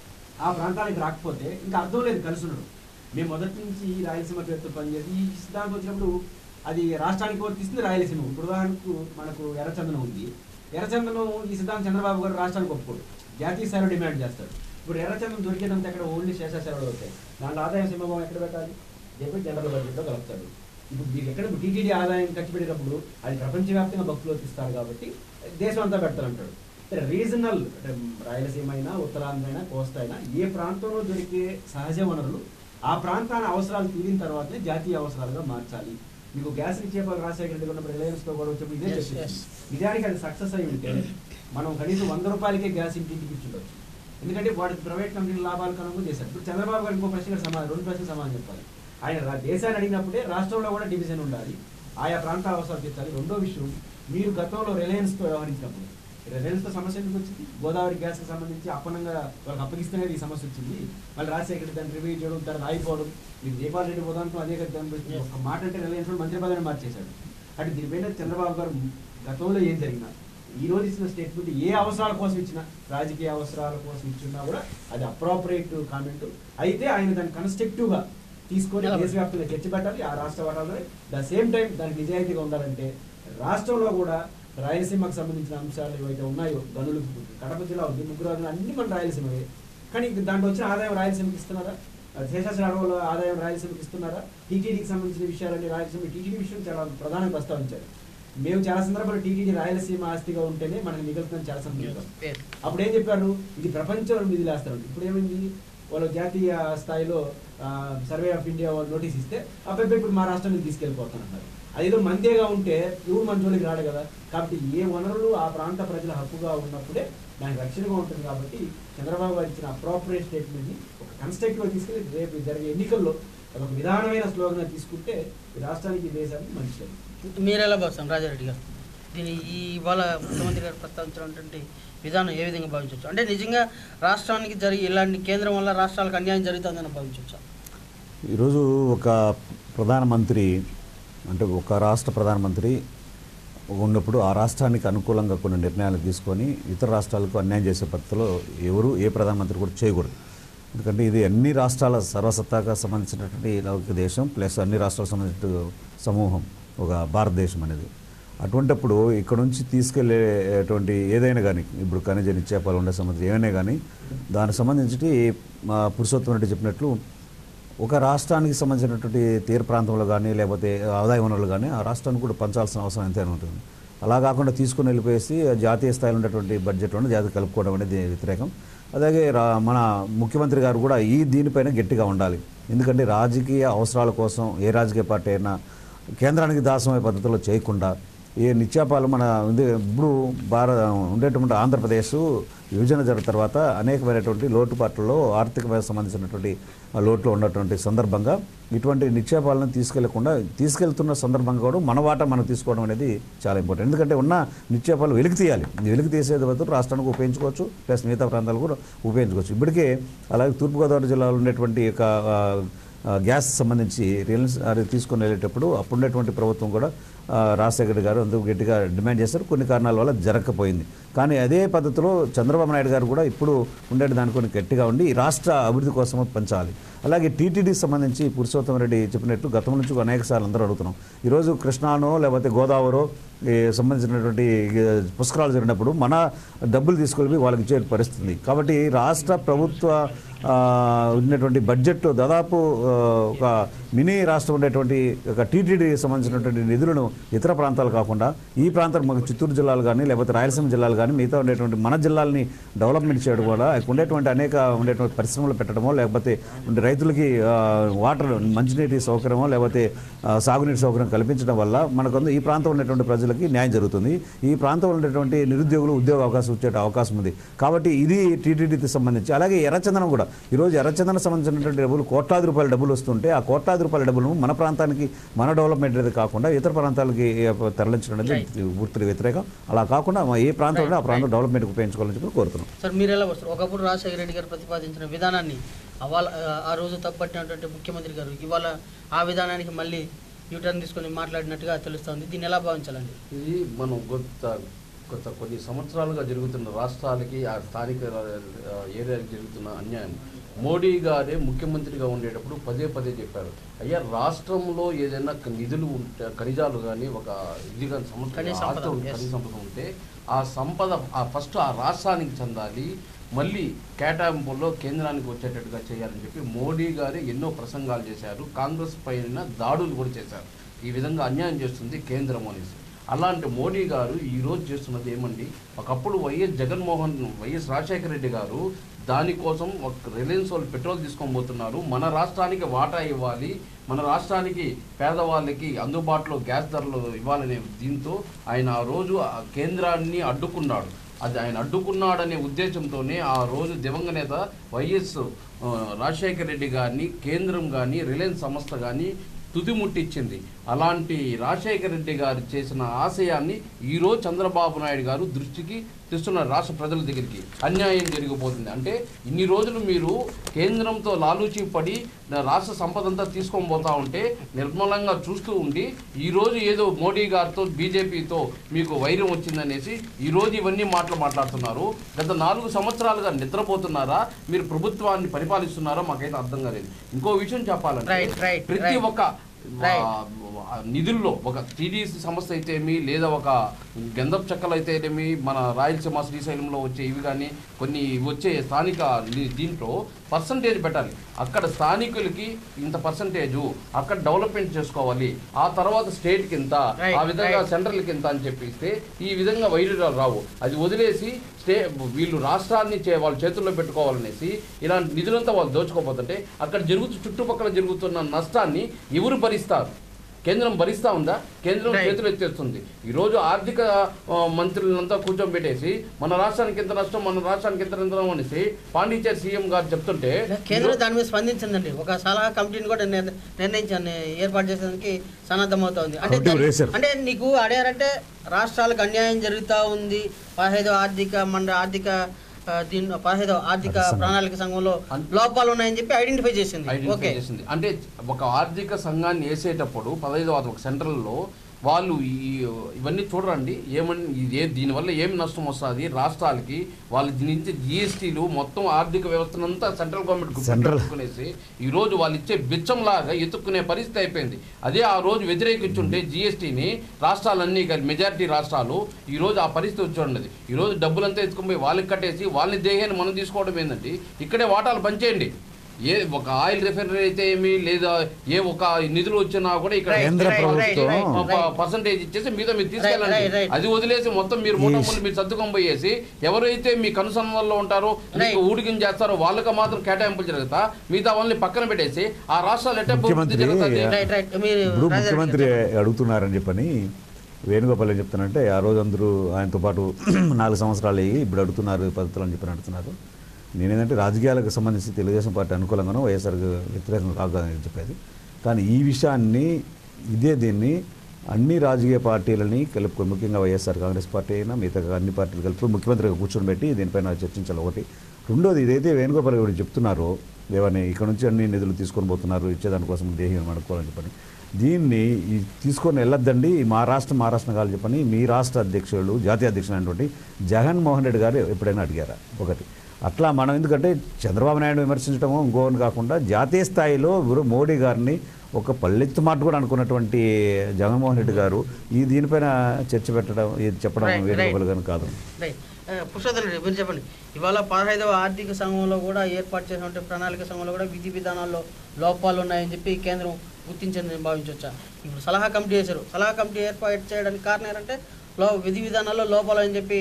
ఆ ప్రాంతానికి రాకపోతే ఇంకా అర్థం లేదు కలిసి ఉండడం మేము మొదటి నుంచి ఈ రాయలసీమ పేరుతో పనిచేసి ఈ సిద్ధాంతం వచ్చినప్పుడు అది రాష్ట్రానికి వర్తిస్తుంది రాయలసీమ ఇప్పుడు ఉదాహరణకు మనకు ఎర్రచందనం ఉంది ఎర్రచందనం ఈ సిద్ధాంతం చంద్రబాబు గారు రాష్ట్రానికి ఒప్పుకోడు జాతీయ స్థాయిలో డిమాండ్ చేస్తాడు ఇప్పుడు ఎర్రచందనం దొరికేదంతా ఎక్కడ ఓన్లీ శేషాచారాలు అవుతాయి దాంట్లో ఆదాయం సింహభావం ఎక్కడ పెట్టాలి చెప్పి జనరల్ బడ్జెట్లో కలుపుతాడు ఇప్పుడు మీరు ఎక్కడ టీటీడీ ఆదాయం ఖర్చు పెట్టేటప్పుడు అది ప్రపంచవ్యాప్తంగా భక్తులు ఇస్తారు కాబట్టి దేశం అంతా పెడతారంటాడు రీజనల్ అంటే రాయలసీమ అయినా ఉత్తరాంధ్ర అయినా కోస్తా అయినా ఏ ప్రాంతంలో దొరికే సహజ వనరులు ఆ ప్రాంతాల అవసరాలు తీరిన తర్వాతనే జాతీయ అవసరాలుగా మార్చాలి మీకు గ్యాస్ నిక్షేపాలు రాజశేఖర రెడ్డి ఉన్నప్పుడు రిలయన్స్ తో కూడా వచ్చినప్పుడు ఇదే Yes, చర్చ yes. నిజానికి అది సక్సెస్ అయి ఉంటే మనం కనీసం వంద రూపాయలకే గ్యాస్ ఇంటింటికి ఇచ్చుండొచ్చు ఎందుకంటే వాడి ప్రైవేట్ కంపెనీ లాభాలు కనుక చేశారు ఇప్పుడు చంద్రబాబు గారు ఇంకో ప్రశ్న సమాధానం రెండు ప్రశ్నలు సమాధానం చెప్పాలి ఆయన రా- దేశాన్ని అడిగినప్పుడే రాష్ట్రంలో కూడా డివిజన్ ఉండాలి ఆయా ప్రాంతాల అవసరాలు తీర్చాలి రెండో విషయం మీరు గతంలో రిలయన్స్ తో వ్యవహరించినప్పుడు రిలయన్స్ తో సమస్య ఎందుకు వచ్చింది గోదావరి గ్యాస్ కి సంబంధించి అప్పనంగా వాళ్ళకి అప్పగిస్తేనే ఈ సమస్య వచ్చింది మళ్ళీ రాజశేఖర రెడ్డి దాన్ని రివ్యూ చేయడం దాన్ని ఆగిపోవడం మీకు దీపావళి రెడ్డి ఉదాహరణతో అదే కదా దాని ఒక మాట అంటే రిలయన్స్ మంత్రి పదవిని మార్చేశాడు అంటే దీనిపైన చంద్రబాబు గారు గతంలో ఏం జరిగినా ఈ రోజు ఇచ్చిన స్టేట్మెంట్ ఏ అవసరాల కోసం ఇచ్చినా రాజకీయ అవసరాల కోసం ఇచ్చినా కూడా అది అప్రాపరియేట్ కామెంట్ అయితే ఆయన దాన్ని కన్స్ట్రక్టివ్ గా తీసుకొని నిలబడి. దేశవ్యాప్తంగా చర్చ పెట్టాలి ఆ రాష్ట్ర వరాలు ద సేమ్ టైం దానికి నిజాయితీగా ఉండాలంటే రాష్ట్రంలో కూడా రాయలసీమకు సంబంధించిన అంశాలు ఏవైతే ఉన్నాయో గనులు కడప జిల్లా ఉంది ముగ్గురు గనులు అన్ని మన రాయలసీమవే కానీ దాంట్లో వచ్చిన ఆదాయం రాయలసీమకి ఇస్తున్నారా అది శేషాచల అడవుల ఆదాయం రాయలసీమకి ఇస్తున్నారా టీటీడీకి సంబంధించిన విషయాలన్నీ రాయలసీమ టీటీడీ విషయం చాలా ప్రధానంగా ప్రస్తావించారు మేము చాలా సందర్భాలు టీటీడీ రాయలసీమ ఆస్తిగా ఉంటేనే మనకు మిగులుతుందని చాలా సందర్భాలు పేరు. అప్పుడు ఏం చెప్పారు ఇది ప్రపంచంలో నిధులు వేస్తారు ఇప్పుడు ఏమైంది వాళ్ళు జాతీయ స్థాయిలో ఆ, సర్వే ఆఫ్ ఇండియా వాళ్ళు నోటీస్ ఇస్తే అబ్బాయి ఇప్పుడు మా రాష్ట్రానికి తీసుకెళ్ళిపోతున్నారు అదేదో మందేగా ఉంటే ఎవరు మన జోలికి రాడు కదా కాబట్టి ఏ వనరులు ఆ ప్రాంత ప్రజల హక్కుగా ఉన్నప్పుడే దానికి రక్షణగా ఉంటుంది కాబట్టి చంద్రబాబు గారు ఇచ్చిన అప్రాపరియేట్ స్టేట్మెంట్ని ఒక కన్స్ట్రక్టివ్గా తీసుకెళ్ళి రేపు జరిగే ఎన్నికల్లో అదొక విధానమైన స్లోగన్ తీసుకుంటే ఈ రాష్ట్రానికి ఈ దేశానికి మంచిది మీరు ఎలా భావిస్తాం రాజారెడ్డి గారు దీని ఈ ఇవాళ ముఖ్యమంత్రి గారు ప్రస్తావించినటువంటి విధానం ఏ విధంగా భావించవచ్చు అంటే నిజంగా రాష్ట్రానికి జరిగి ఇలాంటి కేంద్రం వల్ల రాష్ట్రాలకు అన్యాయం జరుగుతుందని భావించవచ్చు ఈరోజు ఒక ప్రధానమంత్రి అంటే ఒక రాష్ట్ర ప్రధానమంత్రి ఉన్నప్పుడు ఆ రాష్ట్రానికి అనుకూలంగా కొన్ని నిర్ణయాలు తీసుకొని ఇతర రాష్ట్రాలకు అన్యాయం చేసే పద్ధతిలో ఎవరు ఏ ప్రధానమంత్రి కూడా చేయకూడదు ఎందుకంటే ఇది అన్ని రాష్ట్రాల సర్వసత్తాగా సంబంధించినటువంటి లౌకిక దేశం ప్లస్ అన్ని రాష్ట్రాలకు సంబంధించిన సమూహం ఒక భారతదేశం అనేది అటువంటప్పుడు ఇక్కడ నుంచి తీసుకెళ్లేటువంటి ఏదైనా కానీ ఇప్పుడు ఖనిజ నిక్షేపాలు ఉండే సంబంధించి ఏమైనా కానీ దానికి సంబంధించి మా పురుషోత్తం రెడ్డి చెప్పినట్లు ఒక రాష్ట్రానికి సంబంధించినటువంటి తీర ప్రాంతంలో కానీ లేకపోతే ఆదాయ వనరులు కానీ ఆ రాష్ట్రానికి కూడా పంచాల్సిన అవసరం ఎంతైనా ఉంటుంది అలా కాకుండా తీసుకుని వెళ్ళిపోయేసి జాతీయ స్థాయిలో ఉన్నటువంటి బడ్జెట్లోనే జాతీయ కలుపుకోవడం అనేది వ్యతిరేకం అలాగే రా మన ముఖ్యమంత్రి గారు కూడా ఈ దీనిపైన గట్టిగా ఉండాలి ఎందుకంటే రాజకీయ అవసరాల కోసం ఏ రాజకీయ పార్టీ అయినా కేంద్రానికి దాసమయ్యే పద్ధతిలో చేయకుండా ఏ నిత్యాపాలు మన ఉంది ఇప్పుడు భారత ఉండేటువంటి ఆంధ్రప్రదేశ్ విభజన జరిగిన తర్వాత అనేకమైనటువంటి లోటుపాట్లలో ఆర్థికమైన సంబంధించినటువంటి ఆ లోట్లో ఉన్నటువంటి సందర్భంగా ఇటువంటి నిక్షేపాలను తీసుకెళ్లకుండా తీసుకెళ్తున్న సందర్భంగా కూడా మన వాటా మనం తీసుకోవడం అనేది చాలా ఇంపార్టెంట్ ఎందుకంటే ఉన్న నిక్షేపాలు వెలికి తీయాలి ఈ వెలికి తీసేది బదులు రాష్ట్రానికి ఉపయోగించుకోవచ్చు ప్లస్ మిగతా ప్రాంతాలు కూడా ఉపయోగించుకోవచ్చు ఇప్పటికే అలాగే తూర్పుగోదావరి జిల్లాలో ఉన్నటువంటి ఒక ఆ, ఆ, గ్యాస్ సంబంధించి రిలయన్స్ అది తీసుకొని వెళ్ళేటప్పుడు అప్పుడున్నటువంటి ప్రభుత్వం కూడా ఆ, రాజశేఖర్ గారు అందుకు గట్టిగా డిమాండ్ చేశారు కొన్ని కారణాల వల్ల జరగకపోయింది కానీ అదే పద్ధతిలో చంద్రబాబు నాయుడు గారు కూడా ఇప్పుడు ఉండే దానికొని గట్టిగా ఉండి ఈ రాష్ట్ర అభివృద్ధి కోసం పంచాలి అలాగే టీటీడీకి సంబంధించి పురుషోత్తమ రెడ్డి చెప్పినట్టు గతం నుంచి అనేక సార్లు అందరూ అడుగుతున్నాం ఈరోజు కృష్ణానో లేకపోతే గోదావరో ఈ సంబంధించినటువంటి ఈ పుష్కరాలు జరిగినప్పుడు మన డబ్బులు తీసుకెళ్ళి వాళ్ళకి ఇచ్చే పరిస్థితి ఉంది. కాబట్టి రాష్ట్ర ప్రభుత్వ ఆ, ఉన్నటువంటి బడ్జెట్ దాదాపు ఆ, ఒక మినీ రాష్ట్రం ఉండేటువంటి ఒక టీటీడీ సంబంధించినటువంటి నిధులను ఇతర ప్రాంతాలు కాకుండా ఈ ప్రాంతం మాకు చిత్తూరు జిల్లాలు కానీ లేకపోతే రాయలసీమ జిల్లాలు కానీ మిగతా ఉండేటువంటి మన జిల్లాల్ని డెవలప్మెంట్ చేయడం వల్ల ఇక్కడ ఉండేటువంటి అనేక ఉండేటువంటి పరిశ్రమలు పెట్టడమో లేకపోతే ఉండే రైతులకి ఆ, వాటర్ మంచినీటి సౌకర్యమో లేకపోతే ఆ, సాగునీటి సౌకర్యం కల్పించడం వల్ల మనకు ఈ ప్రాంతం ఉన్నటువంటి ప్రజలకి న్యాయం జరుగుతుంది ఈ ప్రాంతంలో ఉండేటువంటి నిరుద్యోగులు ఉద్యోగ అవకాశం వచ్చే అవకాశం ఉంది కాబట్టి ఇది టీటీడీకి సంబంధించి అలాగే ఎర్రచందనం కూడా ఈరోజు ఎర్రచందనం సంబంధించినటువంటి డబ్బులు కోట్లాది రూపాయల డబ్బులు వస్తుంటే ఆ కోట్లాది రూపాయల డబ్బులను మన ప్రాంతానికి మన డెవలప్మెంట్ అనేది కాకుండా ఇతర ప్రాంతాలకి తరలించడం అనేది పూర్తిగా వ్యతిరేకం అలా కాకుండా మా ఏ ప్రాంతంలో ఆ ప్రాంతం డెవలప్మెంట్కి ఉపయోగించుకోవాలని చెప్పి కోరుతున్నాం సార్ మీరు ఎలా వస్తారు ఒకప్పుడు రాజశేఖర రెడ్డి గారు ప్రతిపాదించిన విధానాన్ని అవాళ ఆ రోజు తప్పట్టినటువంటి ముఖ్యమంత్రి గారు ఇవాళ ఆ విధానానికి మళ్ళీ యూటర్న్ తీసుకొని మాట్లాడినట్టుగా తెలుస్తోంది దీన్ని ఎలా భావించాలండి ఇది మనం కొత్త కొత్త కొన్ని సంవత్సరాలుగా జరుగుతున్న రాష్ట్రాలకి ఆ స్థానిక ఆ, ఏరియాకి జరుగుతున్న అన్యాయం మోడీ గారే ముఖ్యమంత్రిగా ఉండేటప్పుడు పదే పదే చెప్పారు అయ్యా రాష్ట్రంలో ఏదైనా క- నిధులు ఉంటే ఖనిజాలు కానీ ఒక ఇది కానీ సంపద ఖనిజ సంపద, ఆస్తి ఉంటే, yes. ఖనిజ సంపద ఉంటే ఆ సంపద ఆ ఫస్ట్ ఆ రాష్ట్రానికి చెందాలి మళ్ళీ కేటాయింపుల్లో కేంద్రానికి వచ్చేటట్టుగా చేయాలని చెప్పి మోడీ గారే ఎన్నో ప్రసంగాలు చేశారు కాంగ్రెస్ పైన దాడులు కూడా చేశారు ఈ విధంగా అన్యాయం చేస్తుంది కేంద్రం అనేసి అలాంటి మోడీ గారు ఈ రోజు చేస్తున్నది ఏమండి ఒకప్పుడు వైఎస్ జగన్మోహన్ వైఎస్ రాజశేఖర రెడ్డి గారు దానికోసం ఒక రిలయన్స్ వాళ్ళు పెట్రోల్ తీసుకొని పోతున్నారు మన రాష్ట్రానికి వాటా ఇవ్వాలి మన రాష్ట్రానికి పేదవాళ్ళకి అందుబాటులో గ్యాస్ ధరలు ఇవ్వాలనే దీంతో ఆయన ఆ రోజు ఆ కేంద్రాన్ని అడ్డుకున్నాడు అది ఆయన అడ్డుకున్నాడనే ఉద్దేశంతోనే ఆ రోజు దివంగ నేత వైఎస్ ఆ, రాజశేఖర రెడ్డి గారిని కేంద్రం కానీ రిలయన్స్ సంస్థ కానీ తుదిముట్టించింది అలాంటి రాజశేఖర రెడ్డి గారు చేసిన ఆశయాన్ని ఈరోజు చంద్రబాబు నాయుడు గారు దృష్టికి తెస్తున్నారు రాష్ట్ర ప్రజల దగ్గరికి అన్యాయం జరిగిపోతుంది అంటే ఇన్ని రోజులు మీరు కేంద్రంతో లాలూచి పడి నా రాష్ట్ర సంపద అంతా తీసుకొని పోతా ఉంటే నిర్మలంగా చూస్తూ ఉండి ఈ రోజు ఏదో మోడీ గారితో బీజేపీతో మీకు వైరం వచ్చిందనేసి ఈ రోజు ఇవన్నీ మాటలు మాట్లాడుతున్నారు గత నాలుగు సంవత్సరాలుగా నిద్రపోతున్నారా మీరు ప్రభుత్వాన్ని పరిపాలిస్తున్నారా మాకైతే అర్థం కాలేదు ఇంకో విషయం చెప్పాలంటే Right, right, ప్రతి right. ఒక్క Right. ఆ, నిధుల్లో ఒక టీడీసీ సంస్థ అయితేమి లేదా ఒక గంధపు చెక్కలు అయితేనేమి మన రాయలసీమ శ్రీశైలంలో వచ్చే ఇవి కానీ కొన్ని వచ్చే స్థానిక ని- దీంట్లో పర్సంటేజ్ పెట్టాలి అక్కడ స్థానికులకి ఇంత పర్సంటేజు అక్కడ డెవలప్మెంట్ చేసుకోవాలి ఆ తర్వాత స్టేట్కి ఇంత Right, ఆ విధంగా right. సెంట్రల్కి ఇంత అని చెప్పిస్తే ఈ విధంగా వైరుధ్యాలు రావు అది వదిలేసి స్టే వీళ్ళు రాష్ట్రాన్ని చే వాళ్ళ చేతుల్లో పెట్టుకోవాలనేసి ఇలాంటి నిధులంతా వాళ్ళు దోచుకోపోతుంటే అక్కడ జరుగుతు చుట్టుపక్కల జరుగుతున్న నష్టాన్ని ఎవరు భరిస్తారు కేంద్రం భరిస్తా ఉందా కేంద్రం Right. చేతులు ఎత్తేస్తుంది ఈరోజు ఆర్థిక ఆ, మంత్రులంతా కూర్చోబెట్టేసి మన రాష్ట్రానికి ఎంత నష్టం మన రాష్ట్రానికి ఎంత నష్టం అనేసి పాండిచేరి సీఎం గారు చెప్తుంటే కేంద్రం దాని మీద స్పందించిందండి ఒక సలహా కమిటీని కూడా నిర్- నిర్ణయించాను ఏర్పాటు చేసేదానికి సన్నద్ధమవుతోంది అంటే కమిటీ దాని- వేశారు. అంటే నీకు అడిగారంటే రాష్ట్రాలకు అన్యాయం జరుగుతూ ఉంది పదహైదో ఆర్థిక మండ ఆర్థిక ఆ, దీని పదహైదో ఆర్థిక ఆర్థిక సంఘం. ప్రణాళిక సంఘంలో అన్- లోపాలు ఉన్నాయని చెప్పి ఐడెంటిఫై చేసింది ఐడెంటిఫై ఓకే చేసింది అంటే ఒక ఆర్థిక సంఘాన్ని వేసేటప్పుడు పదహైదవ ఒక సెంట్రల్లో వాళ్ళు ఈ ఇవన్నీ చూడరండి ఏమని ఇది ఏ దీనివల్ల ఏం నష్టం వస్తుంది రాష్ట్రాలకి వాళ్ళ దీని నుంచి జిఎస్టీలు మొత్తం ఆర్థిక వ్యవస్థనంతా సెంట్రల్ గవర్నమెంట్ Central. గుర్తుకునేసి ఈ రోజు వాళ్ళు ఇచ్చే బిచ్చంలాగా ఎత్తుక్కునే పరిస్థితి అయిపోయింది అదే ఆ రోజు వ్యతిరేకించుంటే జిఎస్టీని రాష్ట్రాలన్నీ కలిసి మెజారిటీ రాష్ట్రాలు ఈ రోజు ఆ పరిస్థితి వచ్చి ఉండదు ఈ రోజు డబ్బులంతా ఎత్తుకుని పోయి వాళ్ళకి కట్టేసి వాళ్ళని దేహాన్ని మనం తీసుకోవడం ఏంటంటే ఇక్కడే వాటాలు పంచేయండి ఏ ఒక ఆయిల్ రిఫైనరీ అయితే ఏమి లేదా ఏ ఒక నిధులు వచ్చినా కూడా ఇక్కడ Right, కేంద్ర right, ప్రభుత్వం right, right, right. పర్సంటేజ్ ఇచ్చేసి మీద మీరు తీసుకెళ్ళండి right, right. అది వదిలేసి మొత్తం మీరు మూట Yes. మూట మీరు సర్దుకొని పోయేసి ఎవరైతే మీ కనుసన్నల్లో ఉంటారో మీకు Right. ఊడికిం చేస్తారో వాళ్ళకి మాత్రం కేటాయింపులు జరుగుతా మిగతా వాళ్ళని పక్కన పెట్టేసి ఆ రాష్ట్రాలు ఎట్ట అభివృద్ధి ముఖ్యమంత్రి జరుగుతుంది రైట్ రైట్ మీరు ఇప్పుడు రాజారెడ్డి ముఖ్యమంత్రి గారు అడుగుతున్నారని చెప్పని వేణుగోపాల్ ఏం చెప్తానంటే ఆ రోజు అందరూ ఆయనతో పాటు నాలుగు సంవత్సరాలు అయ్యి ఇప్పుడు అడుగుతున్నారు పద్ధతులు అని చెప్పని అడుగుతున్నారు నేనేంటంటే రాజకీయాలకు సంబంధించి తెలుగుదేశం పార్టీ అనుకూలంగానో వైఎస్ఆర్ వ్యతిరేకంగా కాదని చెప్పేది కానీ ఈ విషయాన్ని ఇదే దీన్ని అన్ని రాజకీయ పార్టీలని కలుపుకొని ముఖ్యంగా వైఎస్ఆర్ కాంగ్రెస్ పార్టీ అయినా మిగతా అన్ని పార్టీలు కలుపుకొని ముఖ్యమంత్రిగా కూర్చొని పెట్టి దీనిపైన చర్చించాలి ఒకటి రెండోది ఇదైతే వేణుగోపాల్ గారు చెప్తున్నారో ఏమని ఇక్కడ నుంచి అన్ని నిధులు తీసుకొని పోతున్నారు ఇచ్చేదానికోసం దేహం అనుకోవాలని చెప్పని దీన్ని ఈ తీసుకొని వెళ్ళొద్దండి మా రాష్ట్రం మా రాష్ట్రం కాదు చెప్పని మీ రాష్ట్ర అధ్యక్షులు జాతీయ అధ్యక్షులు అయినటువంటి జగన్మోహన్ రెడ్డి గారు ఎప్పుడైనా అడిగారా ఒకటి అట్లా మనం ఎందుకంటే చంద్రబాబు నాయుడు విమర్శించడము ఇంకోని కాకుండా జాతీయ స్థాయిలో ఎవరు మోడీ గారిని ఒక పల్లెత్తు మాట కూడా అనుకున్నటువంటి జగన్మోహన్ రెడ్డి గారు ఈ దీనిపైన చర్చ పెట్టడం ఇది చెప్పడం Right, వేణుగోపాల్ గారు కాదు రైట్ ఆ, పురుషోత్తమ్ రెడ్డి మీరు చెప్పండి ఇవాళ పదహైదవ ఆర్థిక సంఘంలో కూడా ఏర్పాటు చేసినటువంటి ప్రణాళిక సంఘంలో కూడా విధి విధానాల్లో లోపాలు ఉన్నాయని చెప్పి కేంద్రం గుర్తించిందని భావించవచ్చా ఇప్పుడు సలహా కమిటీ చేశారు సలహా కమిటీ ఏర్పాటు చేయడానికి కారణం ఏంటంటే లో విధి విధానాల్లో లోపాలు అని చెప్పి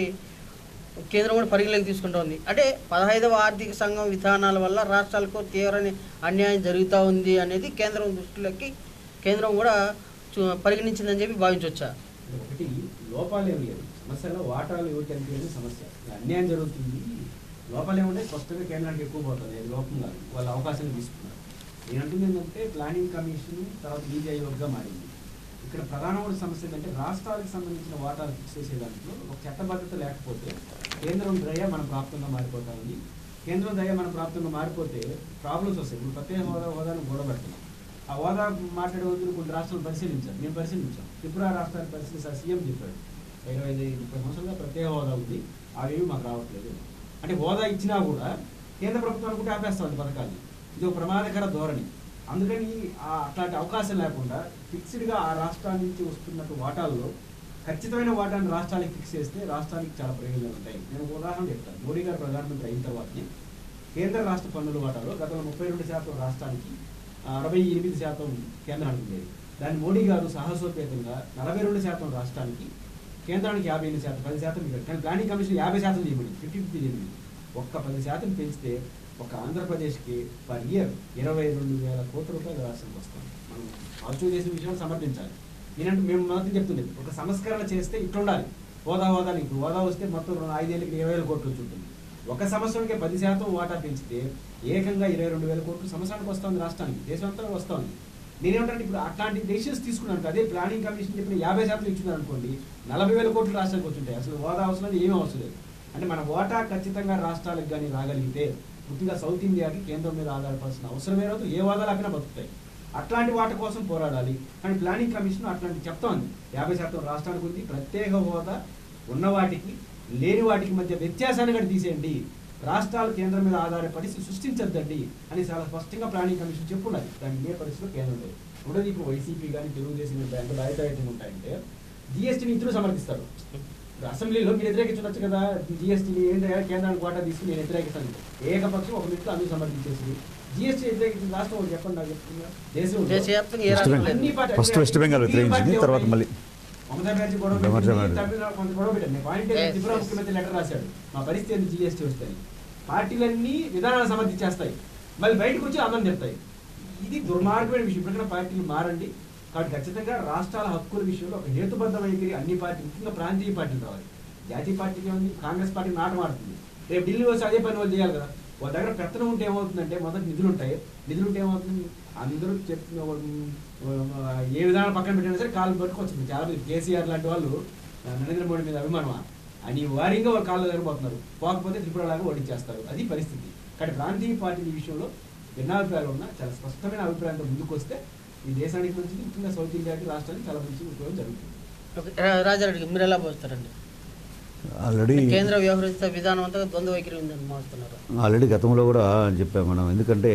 కేంద్రం కూడా పరిగణలోకి తీసుకుంటోంది అంటే పదహైదవ ఆర్థిక సంఘం విధానాల వల్ల రాష్ట్రాలకు తీవ్రమైన అన్యాయం జరుగుతూ ఉంది అనేది కేంద్రం దృష్టిలోకి కేంద్రం కూడా చూ- పరిగణించిందని చెప్పి భావించవచ్చా ఒకటి లోపాలు ఏమి లేవు సమస్యలో వాటాలు ఎవరికి అనేది సమస్య ఇలా అన్యాయం జరుగుతుంది లోపాలు ఏముంటే స్పష్టంగా కేంద్రానికి ఎక్కువ పోతుంది అది లోపం కాదు వాళ్ళ అవకాశం తీసుకున్నారు నేను అంటుంది ఏంటంటే ప్లానింగ్ కమిషన్ తర్వాత నీతి ఆయోగ్గా మారింది ఇక్కడ ప్రధానమైన సమస్య ఏంటంటే రాష్ట్రాలకు సంబంధించిన వాటాలు ఫిక్స్ చేసే దాంట్లో ఒక చట్టబద్ధత లేకపోతే కేంద్రం దయ మన ప్రాప్తంగా మారిపోతా ఉంది కేంద్రం దయ మన ప్రాప్తంగా మారిపోతే ప్రాబ్లమ్స్ వస్తాయి ఇప్పుడు ప్రత్యేక హోదా హోదాను గొడవ పెడుతున్నాం ఆ హోదా మాట్లాడే వద్దు కొన్ని రాష్ట్రాలు పరిశీలించారు నేను పరిశీలించాను త్రిపుర రాష్ట్రాన్ని పరిశీలించారు సీఎం చెప్పాడు ఇరవై ఐదు ముప్పై సంవత్సరాలుగా ప్రత్యేక హోదా ఉంది అవేమి మాకు రావట్లేదు అంటే హోదా ఇచ్చినా కూడా కేంద్ర ప్రభుత్వం అనుకుంటే ఆపేస్తాం పథకాన్ని ఇది ఒక ప్రమాదకర ధోరణి అందుకని ఆ అట్లాంటి అవకాశం లేకుండా ఫిక్స్డ్గా ఆ రాష్ట్రాల నుంచి వస్తున్నట్టు వాటాల్లో ఖచ్చితమైన వాటాన్ని రాష్ట్రానికి ఫిక్స్ చేస్తే రాష్ట్రానికి చాలా ప్రయోజనాలు ఉంటాయి నేను ఒక ఉదాహరణ చెప్తాను మోడీ గారు ప్రధానమంత్రి అయిన తర్వాతనే కేంద్ర రాష్ట్ర పన్నుల వాటాలో గతంలో ముప్పై రెండు శాతం రాష్ట్రానికి ఆ, అరవై ఎనిమిది శాతం కేంద్రానికి ఉండేది దాన్ని మోడీ గారు సాహసోపేతంగా నలభై రెండు శాతం రాష్ట్రానికి కేంద్రానికి యాభై ఎనిమిది శాతం పది శాతం ఇవ్వడు కానీ ప్లానింగ్ కమిషన్ యాభై శాతం చేయబడింది ఫిఫ్టీ ఫిఫ్టీ చేయబడింది ఒక్క పది శాతం పెంచితే ఒక ఆంధ్రప్రదేశ్కి పర్ ఇయర్ ఇరవై రెండు వేల కోట్ల రూపాయలు రాష్ట్రానికి వస్తాం మనం పాజిటివ్ చేసిన విషయాన్ని సమర్థించాలి నేనంటే మేము మొదటి చెప్తుండేది ఒక సంస్కరణ చేస్తే ఇట్లుండాలి హోదా హోదా ఇప్పుడు హోదా వస్తే మొత్తం రెండు ఐదేళ్ళకి ఇరవై వేల కోట్లు వచ్చి ఉంటుంది ఒక సంవత్సరానికి పది శాతం వాటా పెంచితే ఏకంగా ఇరవై రెండు వేల కోట్లు సంవత్సరానికి వస్తుంది రాష్ట్రానికి దేశమంతా వస్తుంది నేనేమంటే ఇప్పుడు అట్లాంటి డెసిషన్స్ తీసుకున్నాను అదే ప్లానింగ్ కమిషన్ చెప్పిన యాభై శాతం ఇచ్చున్నారు అనుకోండి నలభై వేల కోట్లు రాష్ట్రానికి వచ్చుంటాయి అసలు హోదా అవసరం లేదు, ఏమీ అవసరం లేదు అంటే మన ఓటా ఖచ్చితంగా రాష్ట్రాలకు కానీ రాగలిగితే ముఖ్యంగా సౌత్ ఇండియాకి కేంద్రం మీద ఆధారపడాల్సిన అవసరమే రాదు ఏ వాదాలకైనా బతుకుతాయి అట్లాంటి వాటి కోసం పోరాడాలి కానీ ప్లానింగ్ కమిషన్ అట్లాంటి చెప్తోంది యాభై శాతం రాష్ట్రానికి ఉంది ప్రత్యేక హోదా ఉన్న వాటికి లేని వాటికి మధ్య వ్యత్యాసాన్ని కూడా తీసేయండి రాష్ట్రాలు కేంద్రం మీద ఆధారపడి సృష్టించద్దండి అని చాలా స్పష్టంగా ప్లానింగ్ కమిషన్ చెప్పున్నది దానికి ఏ పరిస్థితిలో కేంద్రం లేదు ఇప్పుడు ఇప్పుడు వైసీపీ కానీ తెలుగుదేశం కానీ ఎంత బాధ్యత ఉంటాయంటే జిఎస్టీని ఇద్దరు సమర్థిస్తారు ఇప్పుడు అసెంబ్లీలో మీరు వ్యతిరేకించవచ్చు కదా జిఎస్టీని ఏంటంటే కేంద్రానికి కోటా తీసుకుని నేను వ్యతిరేకిస్తాను ఏకపక్షం ఒక మినిట్లో అందరూ సమర్థించేసి జిఎస్టీ వ్యతిరేకించిన రాష్ట్రం ఒకటి చెప్పండి నాకు చెప్తున్నా దేశంలో దేశవ్యాప్తంగా ఏ వెస్ట్ రాష్ట్రం బెంగాల్ లేదు. అన్ని పార్టీ- ఫస్ట్ వెస్ట్ బెంగాల్ వ్యతిరేకించింది తర్వాత మళ్ళీ మమతా బెనర్జీ గొడవ మమతా పెట్టింది, బెనర్జీ. తమిళనాడు కొంత గొడవ పెట్టింది నేను పాయింట్ Yes, ఏంటంటే త్రిపుర yes. ముఖ్యమంత్రి లెటర్ రాశాడు మా పరిస్థితి ఏంది జిఎస్టీ వస్తే పార్టీలన్నీ విధానాలు సమర్థించేస్తాయి మళ్ళీ బయటకు వచ్చి అన్నం చెప్తాయి ఇది దుర్మార్గమైన విషయం ఇప్పటికైనా పార్టీలు మారండి కాబట్టి ఖచ్చితంగా రాష్ట్రాల హక్కుల విషయంలో ఒక హేతుబద్ధ వైఖరి అన్ని పార్టీ ముఖ్యంగా ప్రాంతీయ పార్టీలు రావాలి జాతీయ పార్టీకి ఏముంది కాంగ్రెస్ పార్టీ నాటం ఆడుతుంది రేపు ఢిల్లీ వచ్చి అదే పని వాళ్ళు చేయాలి కదా వాళ్ళ దగ్గర పెత్తనం ఉంటే ఏమవుతుందంటే మొదటి నిధులు ఉంటాయి నిధులు ఉంటే ఏమవుతుంది అందరూ చెప్తున్న ఏ విధానం పక్కన పెట్టినా సరే కాళ్ళు పట్టుకోవచ్చు చాలా మంది కేసీఆర్ లాంటి వాళ్ళు ఆ, నరేంద్ర మోడీ మీద అభిమానమా అనివార్యంగా వాళ్ళ కాళ్ళ దగ్గర పోతున్నారు పోకపోతే త్రిపుర లాగా ఓడించేస్తారు అది పరిస్థితి కాబట్టి ప్రాంతీయ పార్టీల విషయంలో భిన్నాభిప్రాయాలు ఉన్నా చాలా స్పష్టమైన అభిప్రాయంతో ముందుకు వస్తే ఈ దేశానికి మంచిది ముఖ్యంగా సౌత్ ఇండియాకి రాష్ట్రానికి చాలా మంచి ఉపయోగం జరుగుతుంది ఓకే, రా- రాజారెడ్డి మీరు ఎలా పోస్తారండి ఆల్రెడీ కేంద్ర వ్యవహరిత విధానం అంతా ద్వంద్వ వైఖరి ఉందని మారుతున్నారు ఆల్రెడీ గతంలో కూడా చెప్పాం మనం ఎందుకంటే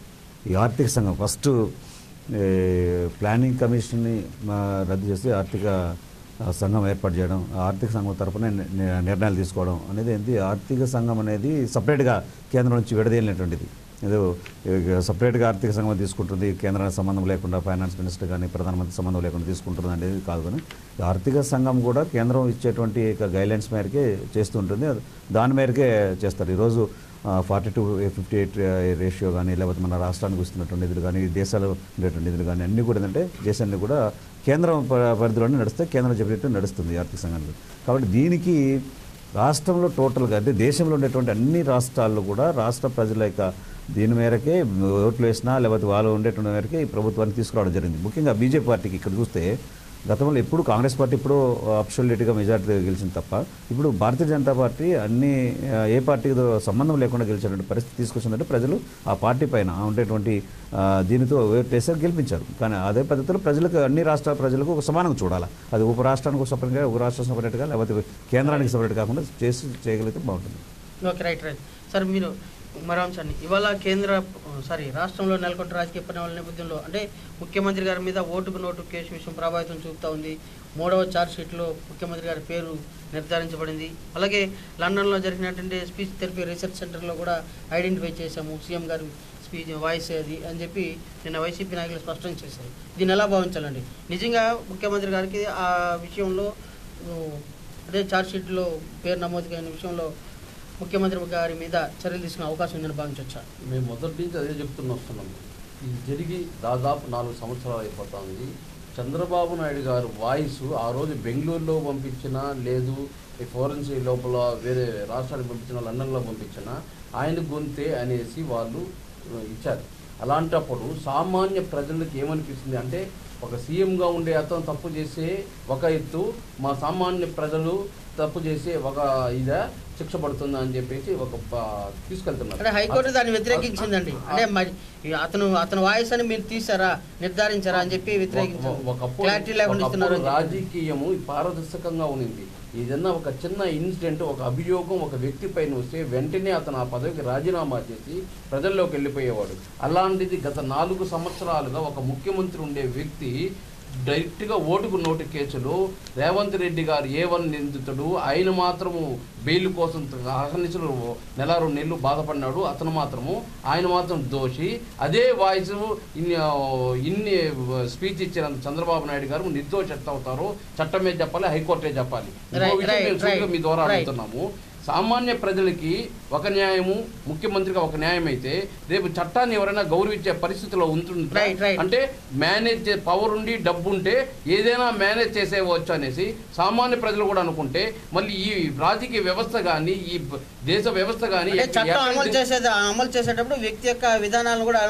ఈ ఆర్థిక సంఘం ఫస్ట్ ఏ, ప్లానింగ్ కమిషన్ని మా, రద్దు చేసి ఆర్థిక ఆ, సంఘం ఏర్పాటు చేయడం ఆ ఆర్థిక సంఘం తరపున ని- ని- నిర్ణయాలు తీసుకోవడం అనేది ఏంటి ఆర్థిక సంఘం అనేది సపరేట్గా కేంద్రం నుంచి విడదీయలేటువంటిది ఏదో ఇక సపరేట్గా ఆర్థిక సంఘం తీసుకుంటుంది కేంద్రానికి సంబంధం లేకుండా ఫైనాన్స్ మినిస్టర్ కానీ ప్రధానమంత్రి సంబంధం లేకుండా తీసుకుంటుంది అనేది కాదు కానీ ఈ ఆర్థిక సంఘం కూడా కేంద్రం ఇచ్చేటువంటి గైడ్లైన్స్ మేరకే చేస్తుంటుంది అది- దాని మేరకే చేస్తారు ఈరోజు forty to fifty eight ratio కానీ లేకపోతే మన రాష్ట్రానికి వస్తున్నటువంటి నిధులు కానీ దేశాలు ఉండేటువంటి నిధులు కానీ అన్నీ కూడా ఏంటంటే దేశాన్ని కూడా కేంద్రం ప- పరిధిలోనే నడిస్తే కేంద్రం చెప్పినట్టు నడుస్తుంది ఈ ఆర్థిక సంఘానికి కాబట్టి దీనికి రాష్ట్రంలో టోటల్గా అంటే దేశంలో ఉండేటువంటి అన్ని రాష్ట్రాల్లో కూడా రాష్ట్ర ప్రజల యొక్క దీని మేరకే ఓట్లు వేసినా లేకపోతే వాళ్ళు ఉండేటువంటి మేరకే ఈ ప్రభుత్వాన్ని తీసుకురావడం జరిగింది ముఖ్యంగా బీజేపీ పార్టీకి ఇక్కడ చూస్తే గతంలో ఎప్పుడు కాంగ్రెస్ పార్టీ ఇప్పుడు అబ్సల్యూట్గా మెజార్టీ గెలిచింది తప్ప ఇప్పుడు భారతీయ జనతా పార్టీ అన్ని ఆ, ఏ పార్టీతో సంబంధం లేకుండా గెలిచేటువంటి పరిస్థితి తీసుకొచ్చిందంటే ప్రజలు ఆ పార్టీ పైన ఉండేటువంటి ఆ, దీనితో వేసారు గెలిపించారు కానీ అదే పద్ధతిలో ప్రజలకు అన్ని రాష్ట్రాల ప్రజలకు ఒక సమానంగా చూడాలి అది ఉప రాష్ట్రానికి ఒక సపరేట్గా ఒక రాష్ట్రం సపరేట్గా లేకపోతే కేంద్రానికి సపరేట్ కాకుండా చేసి చేయగలిగితే బాగుంటుంది ఓకే రైట్ రైట్ సార్ మీరు మరో అంశాన్ని ఇవాళ కేంద్ర సారీ రాష్ట్రంలో నెలకొంట రాజకీయ పరిణామాల నేపథ్యంలో అంటే ముఖ్యమంత్రి గారి మీద ఓటుకు నోటు కేసు విషయం ప్రభావితం చూపుతా ఉంది మూడవ ఛార్జ్ షీట్లో ముఖ్యమంత్రి గారి పేరు నిర్ధారించబడింది అలాగే లండన్లో జరిగినటువంటి స్పీచ్ థెరపీ రీసెర్చ్ సెంటర్లో కూడా ఐడెంటిఫై చేశాము సీఎం గారి స్పీచ్ వాయిస్ అది అని చెప్పి నిన్న వైసీపీ నాయకులు స్పష్టం చేశారు దీన్ని ఎలా భావించాలండి నిజంగా ముఖ్యమంత్రి గారికి ఆ విషయంలో ఉ, అదే ఛార్జ్ షీట్లో పేరు నమోదు అయిన విషయంలో ముఖ్యమంత్రి గారి మీద చర్యలు తీసుకునే అవకాశం ఉందని భావించవచ్చా మేము మొదటి నుంచి అదే చెప్తున్న వస్తున్నాం ఇది జరిగి దాదాపు నాలుగు సంవత్సరాలు అయిపోతుంది చంద్రబాబు నాయుడు గారు వాయిస్ ఆ రోజు బెంగళూరులో పంపించినా లేదు ఈ ఫోరెన్సిక్ లోపల వేరే రాష్ట్రానికి పంపించిన లండన్లో పంపించిన ఆయన గొంతే అనేసి వాళ్ళు ఆ, ఇచ్చారు అలాంటప్పుడు సామాన్య ప్రజలకు ఏమనిపిస్తుంది అంటే ఒక సీఎంగా ఉండే అతను తప్పు చేసే ఒక ఎత్తు మా సామాన్య ప్రజలు తప్పు చేసే ఒక ఇదా శిక్ష పడుతుందా అని చెప్పేసి ఒక ప- తీసుకెళ్తున్నారు అంటే హైకోర్టు దాన్ని వ్యతిరేకించిందండి అంటే మరి ఈ అతను అతను వాయిస్ అని మీరు తీసారా నిర్ధారించారా అని చెప్పి వ్యతిరేకించారు ఒక- ఒకప్పుడు క్లారిటీ లేకుండా ఒకప్పుడు ఇస్తున్నారు అని చెప్పి. రాజకీయము పారదర్శకంగా ఉన్నింది ఏదన్నా ఒక చిన్న ఇన్సిడెంట్ ఒక అభియోగం ఒక వ్యక్తి పైన వస్తే వెంటనే అతను ఆ పదవికి రాజీనామా చేసి ప్రజల్లోకి వెళ్ళిపోయేవాడు అలాంటిది గత నాలుగు సంవత్సరాలుగా ఒక ముఖ్యమంత్రి ఉండే వ్యక్తి డైరెక్ట్గా ఓటుకు నోటు కేసులో రేవంత్ రెడ్డి గారు ఏ వన్ నిందితుడు ఆయన మాత్రము బెయిల్ కోసం అహర్నిశలు నెల రెండు నెలలు బాధపడినాడు అతను మాత్రము ఆయన మాత్రం దోషి అదే వాయిస్ ఇన్ని ఆ, ఇన్ని స్పీచ్ ఇచ్చిన చంద్రబాబు నాయుడు గారు నిర్దోషి ఎట్లా అవుతారో చట్టమే చెప్పాలి హైకోర్టే చెప్పాలి ఇంకో Right, విషయం right, మేము సూటిగా right, మీ ద్వారా right. అడుగుతున్నాము సామాన్య ప్రజలకి ఒక న్యాయము ముఖ్యమంత్రిగా ఒక న్యాయం అయితే రేపు చట్టాన్ని ఎవరైనా గౌరవించే పరిస్థితిలో ఉంటుంది Right, right. అంటే మేనేజ్ చే పవర్ ఉండి డబ్బు ఉంటే ఏదైనా మేనేజ్ చేసేవచ్చు అనేసి సామాన్య ప్రజలు కూడా అనుకుంటే మళ్ళీ ఈ రాజకీయ వ్యవస్థ కానీ ఈ బ- దేశ వ్యవస్థ కానీ అంటే చట్టం అమలు చేసేది అమలు చేసేటప్పుడు వ్యక్తి యొక్క విధానాలను కూడా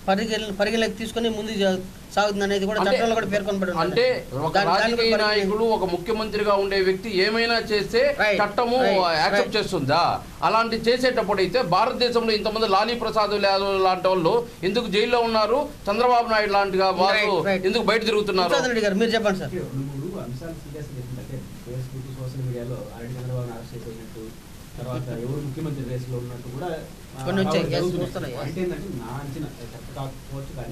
పరిగె పరిగెలకు తీసుకొని ముందు సాగుతుంది అనేది కూడా అంటే- చట్టంలో కూడా పేర్కొనబడి ఉంది. అంటే ఒక దాని- దాన్ని రాజకీయ కూడా నాయకుడు ఒక ముఖ్యమంత్రిగా ఉండే వ్యక్తి ఏమైనా చేస్తే Right, చట్టము right, యాక్సెప్ట్ right. చేస్తుందా అలాంటి చేసేటప్పుడు అయితే భారతదేశంలో ఇంతమంది లాలీ ప్రసాద్ యాదవ్ లాంటి వాళ్ళు ఎందుకు జైల్లో ఉన్నారు చంద్రబాబు నాయుడు లాంటి వాళ్ళు Right, right. ఎందుకు బయట తిరుగుతున్నారు విశ్వనాథ్ రెడ్డి గారు మీరు చెప్పండి సార్ అంటే రెండు మూడు అంశాలు సీరియస్ అంటే ఫేస్బుక్ సోషల్ మీడియాలో ఆల్రెడీ చంద్రబాబు అరెస్ట్ అయిపోయినట్టు తర్వాత ఎవరు ముఖ్యమంత్రి రేసులో ఉన్నట్టు కూడా ఆ, కొన్ని వచ్చాయి, రావడం కేసులు జరుగుతున్నాయి. వస్తున్నాయి. పాయింట్ ఏంటంటే నా అంచనా తప్పు కాకపోవచ్చు కానీ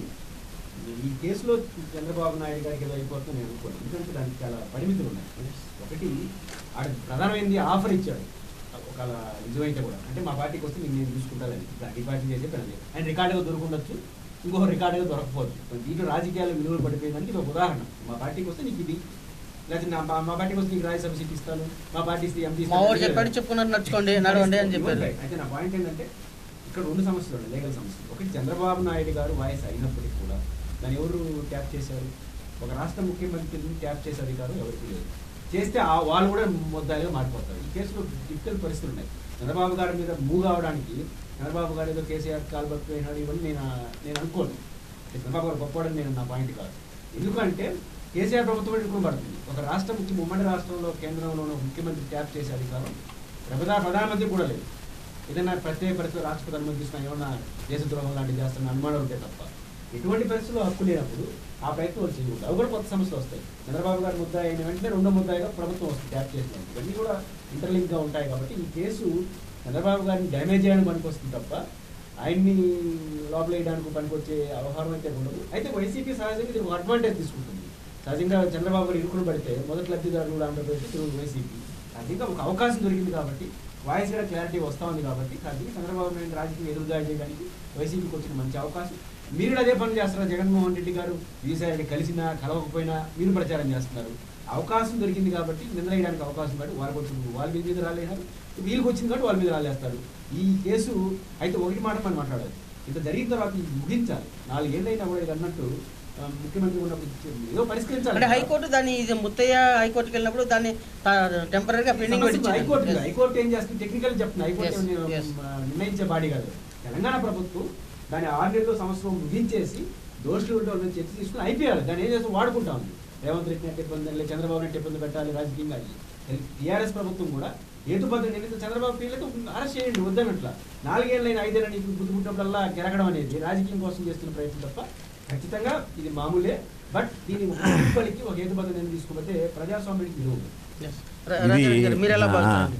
ఈ కేసులో చంద్రబాబు నాయుడు గారికి ఏదో అయిపోతుందని నేను అనుకోను ఎందుకంటే దానికి చాలా పరిమితులు ఉన్నాయి ఒకటి ఆడ ప్రధానమైనది ఆఫర్ ఇచ్చాడు ఒక నిజమైతే కూడా అంటే మా పార్టీకి వస్తే నేను నేను చూసుకుంటానని డిపార్టీ చేసే పని ఆయన రికార్డుగా దొరుకుండొచ్చు ఇంకో రికార్డుగా దొరకపోవచ్చు మరి దీంట్లో రాజకీయాలు విలువలు పడిపోయిందని ఇది ఒక ఉదాహరణ మా పార్టీకి వస్తే నీకు ఇది లేకపోతే నా మా- మా పార్టీకి వస్తే నీకు రాజ్యసభ సీట్ ఇస్తాను మా పార్టీ ఇస్తే ఎంపీ మా వాడు చెప్పాడు చెప్పుకున్నారు నడుచుకోండి నడవండి అని చెప్పారు Right. అయితే నా పాయింట్ ఏంటంటే ఇక్కడ రెండు సమస్యలు ఉన్నాయి లీగల్ సమస్యలు ఒకటి చంద్రబాబు నాయుడు గారు వాయిస్ అయినప్పటికీ కూడా దాన్ని ఎవరు ట్యాప్ చేశారు ఒక రాష్ట్ర ముఖ్యమంత్రిని ట్యాప్ చేసే అధికారం ఎవరికి లేదు చేస్తే ఆ వాళ్ళు కూడా ముద్దాయిగా మారిపోతారు ఈ కేసులో డిఫికల్ట్ పరిస్థితులు ఉన్నాయి చంద్రబాబు గారి మీద మూవ్ అవడానికి చంద్రబాబు గారు ఏదో కేసీఆర్ కాలు పట్టుకుపోయినాడు ఇవన్నీ నేను నేను అనుకోను చంద్రబాబు గారు గొప్పవాడని నేను నా పాయింట్ కాదు ఎందుకంటే కేసీఆర్ ప్రభుత్వం ఇప్పుడు పడుతుంది ఒక రాష్ట్ర ముఖ్య ఉమ్మడి రాష్ట్రంలో కేంద్రంలో ఉన్న ముఖ్యమంత్రి ట్యాప్ చేసే అధికారం ప్రధాన ప్రధానమంత్రి కూడా లేదు ఏదైనా ప్రత్యేక పరిస్థితులు రాష్ట్రపతి అనుమతి తీసుకున్నా ఏమన్నా దేశద్రోహం లాంటివి చేస్తున్న అనుమానం ఉంటే తప్ప ఎటువంటి పరిస్థితుల్లో హక్కు లేనప్పుడు ఆ ప్రయత్నం వాళ్ళు చేయకూడదు అవి కూడా కొత్త సమస్యలు వస్తాయి చంద్రబాబు గారి ముద్ద అయిన వెంటనే రెండో ముద్దాయిగా ప్రభుత్వం వస్తుంది ట్యాప్ చేసిన ఇవన్నీ కూడా ఇంటర్లింక్ గా ఉంటాయి కాబట్టి ఈ కేసు చంద్రబాబు గారిని డ్యామేజ్ చేయడానికి పనికొస్తుంది తప్ప ఆయన్ని లోపల వేయడానికి పనికొచ్చే వ్యవహారం అయితే ఉండదు అయితే వైసీపీ సహజంగా ఇది ఒక అడ్వాంటేజ్ తీసుకుంటుంది సహజంగా చంద్రబాబు గారు ఇరుకులు పడితే మొదటి లబ్ధిదారులు కూడా ఆంధ్రప్రదేశ్ తెలుగు వైసీపీ సహజంగా ఒక అవకాశం దొరికింది కాబట్టి వాయిస్ కూడా క్లారిటీ వస్తా ఉంది కాబట్టి సహజంగా చంద్రబాబు నాయుడు రాజకీయ ఎదురుదాడి చేయడానికి వైసీపీకి వచ్చిన మంచి అవకాశం మీరు కూడా అదే పని చేస్తున్నారు జగన్మోహన్ రెడ్డి గారు విజయసాయి కలిసినా కలవకపోయినా మీరు ప్రచారం చేస్తున్నారు అవకాశం దొరికింది కాబట్టి నిందలేయడానికి అవకాశం కాబట్టి వాళ్ళకి వచ్చింది వాళ్ళ మీద మీద రాలేనారు వీళ్ళకి వచ్చింది కాబట్టి వాళ్ళ మీద రాలేస్తారు ఈ కేసు అయితే ఒకటి మాట మనం మాట్లాడాలి ఇంత జరిగిన తర్వాత ఇది ముగించాలి నాలుగేళ్ళైనా కూడా ఇది అన్నట్టు ఆ, ముఖ్యమంత్రి ఉన్నప్పుడు ఏదో పరిష్కరించాలి అంటే హైకోర్టు దాన్ని ఇది ముత్తయ్య హైకోర్టుకి వెళ్ళినప్పుడు దాన్ని టెంపరీగా పెండింగ్ సమస్య హైకోర్టు పెట్టి హైకోర్టు ఏం చేస్తుంది టెక్నికల్ చెప్తుంది హైకోర్టు Yes, ఏం yes. ఆ, నిర్ణయించే బాడీ కాదు తెలంగాణ ప్రభుత్వం దాని ఆరు నెలల సంవత్సరం ముగించేసి దోషులు ఉంటే వాళ్ళని చర్చ తీసుకుని అయిపోయాలి దాన్ని ఏం చేస్తాం వాడుకుంటా ఉంది రేవంత్ రెడ్డి అంటే ఇబ్బంది లేదు చంద్రబాబు నాయుడు ఇబ్బంది పెట్టాలి రాజకీయంగా టీఆర్ఎస్ ప్రభుత్వం కూడా హేతుబద్ధం నిమిత్తం చంద్రబాబు పీలతో అరెస్ట్ చేయండి వద్దనట్ల నాలుగేళ్ళైన ఐదేళ్ళని గుర్తు పుట్టినప్పుడల్లా కెరగడం అనేది రాజకీయం కోసం చేస్తున్న ప్రయత్నం తప్ప ఖచ్చితంగా ఇది మామూలే బట్ దీన్ని ఒక పలికి ఒక హేతుబద్ధం నిర్ణయం తీసుకోకపోతే ప్రజాస్వామ్యానికి విలువ ఉంది Yes. రా- రాజారెడ్డి గారు, మీరు ఎలా ఇది, భావిస్తారు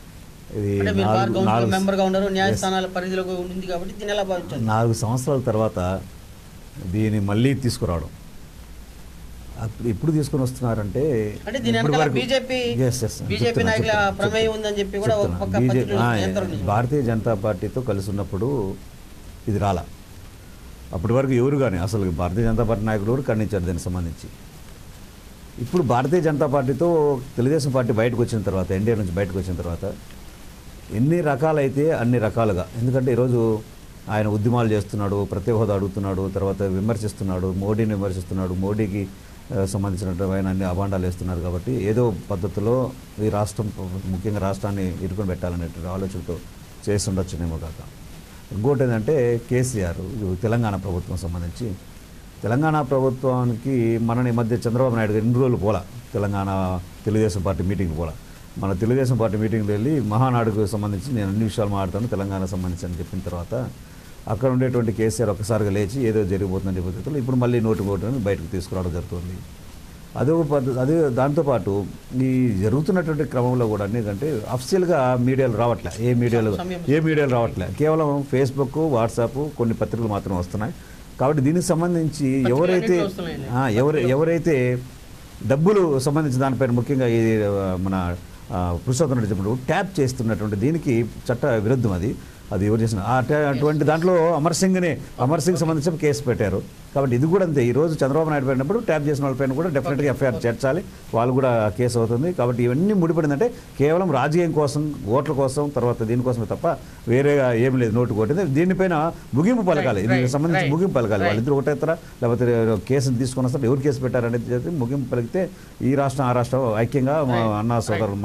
ఇది అంటే మీరు బార్ నాలుగు- కౌన్సిల్ నాలుగు- మెంబర్ గా ఉన్నారు Yes. న్యాయస్థానాల పరిధిలోకి ఉంది కాబట్టి దీన్ని ఎలా భావించారు నాలుగు సంవత్సరాల తర్వాత దీన్ని మళ్ళీ తీసుకురావడం అప్పుడు ఎప్పుడు తీసుకొని వస్తున్నారంటే అంటే దీని ఇప్పటి వెనకాల వరకు- బీజేపీ Yes, yes, బీజేపీ చెప్తున్నా, నాయకుల చెప్తున్నా, ప్రమేయం చెప్తున్నా. ఉందని చెప్పి కూడా ఒక చెప్తున్నా. పక్క బీజే- పత్రికలు ఆ, నియంత్రణ భారతీయ జనతా పార్టీతో కలిసి ఉన్నప్పుడు ఇది రాలా అప్పటి వరకు ఎవరు కానీ అసలు భారతీయ జనతా పార్టీ నాయకులు ఎవరు ఖండించారు దీనికి సంబంధించి ఇప్పుడు భారతీయ జనతా పార్టీతో తెలుగుదేశం పార్టీ బయటకు వచ్చిన తర్వాత ఎన్డీఏ నుంచి బయటకు వచ్చిన తర్వాత ఎన్ని రకాలైతే అన్ని రకాలుగా ఎందుకంటే ఈరోజు ఆయన ఉద్యమాలు చేస్తున్నాడు ప్రత్యేక హోదా అడుగుతున్నాడు తర్వాత విమర్శిస్తున్నాడు మోడీని విమర్శిస్తున్నాడు మోడీకి ఆ, సంబంధించినటువంటి అన్ని అభాండాలు వేస్తున్నారు కాబట్టి ఏదో పద్ధతిలో ఈ రాష్ట్రం ముఖ్యంగా రాష్ట్రాన్ని ఇరుకొని పెట్టాలనే ఆలోచనతో చేస్తుండొచ్చునేమో కాక ఇంకోటి ఏంటంటే కేసీఆర్ ఇది తెలంగాణ ప్రభుత్వం సంబంధించి తెలంగాణ ప్రభుత్వానికి మన ఈ మధ్య చంద్రబాబు నాయుడు గారు ఇన్ని రోజులు పోలా తెలంగాణ తెలుగుదేశం పార్టీ మీటింగ్ పోలా మన తెలుగుదేశం పార్టీ మీటింగ్లో వెళ్ళి మహానాడుకు సంబంధించి నేను అన్ని విషయాలు మాట్లాడతాను తెలంగాణకు సంబంధించి అని చెప్పిన తర్వాత అక్కడ ఉండేటువంటి కేసీఆర్ ఒక్కసారిగా లేచి ఏదో జరిగిపోతుందని పద్ధతిలో ఇప్పుడు మళ్ళీ నోటు నోటు బయటకు తీసుకురావడం జరుగుతుంది అదే ఒక పద్ధతి అదే దాంతోపాటు ఈ జరుగుతున్నటువంటి క్రమంలో కూడా ఎందుకంటే అఫీషియల్గా మీడియాలు రావట్లే ఏ మీడియాలు సమయం- ఏ మీడియాలు రావట్లే కేవలం ఫేస్బుక్ వాట్సాప్ కొన్ని పత్రికలు మాత్రం వస్తున్నాయి కాబట్టి దీనికి సంబంధించి పత్రికలు ఎవరైతే అన్నింటిలో వస్తున్నాయండి. ఆ, ఎవరు ఎవరైతే డబ్బులు సంబంధించిన దానిపైన ముఖ్యంగా ఇది ఆ, మన ఆ, పురుషోత్తం రెడ్డి చెప్పినప్పుడు ట్యాప్ చేస్తున్నటువంటి దీనికి చట్ట విరుద్ధం అది అది ఎవరు చేసిన ఆ ట్యా- అటువంటి దాంట్లో అమర్ సింగ్ని అమర్ సింగ్ సంబంధించిన కేసు పెట్టారు కాబట్టి ఇది కూడా అంతే ఈ రోజు చంద్రబాబు నాయుడు పెట్టినప్పుడు ట్యాప్ చేసిన వాళ్ళపైన కూడా డెఫినెట్గా ఎఫ్ఐఆర్ చేర్చాలి వాళ్ళు కూడా కేసు అవుతుంది కాబట్టి ఇవన్నీ ముడిపడిందంటే కేవలం రాజకీయం కోసం ఓట్ల కోసం తర్వాత దీనికోసమే తప్ప వేరేగా ఏం లేదు నోటు కొట్టింది దీనిపైన ముగింపు పలకాలి Right, దీనికి right, సంబంధించి right, ముగింపు పలకాలి right. వాళ్ళిద్దరు ఒకటేస్తారా లేకపోతే కేసును తీసుకొని వస్తారు ఎవరు కేసు పెట్టారనేది చెప్పి ముగింపు పలికితే ఈ రాష్ట్రం ఆ రాష్ట్రం ఐక్యంగా మా Right, అన్న సోదరులు మన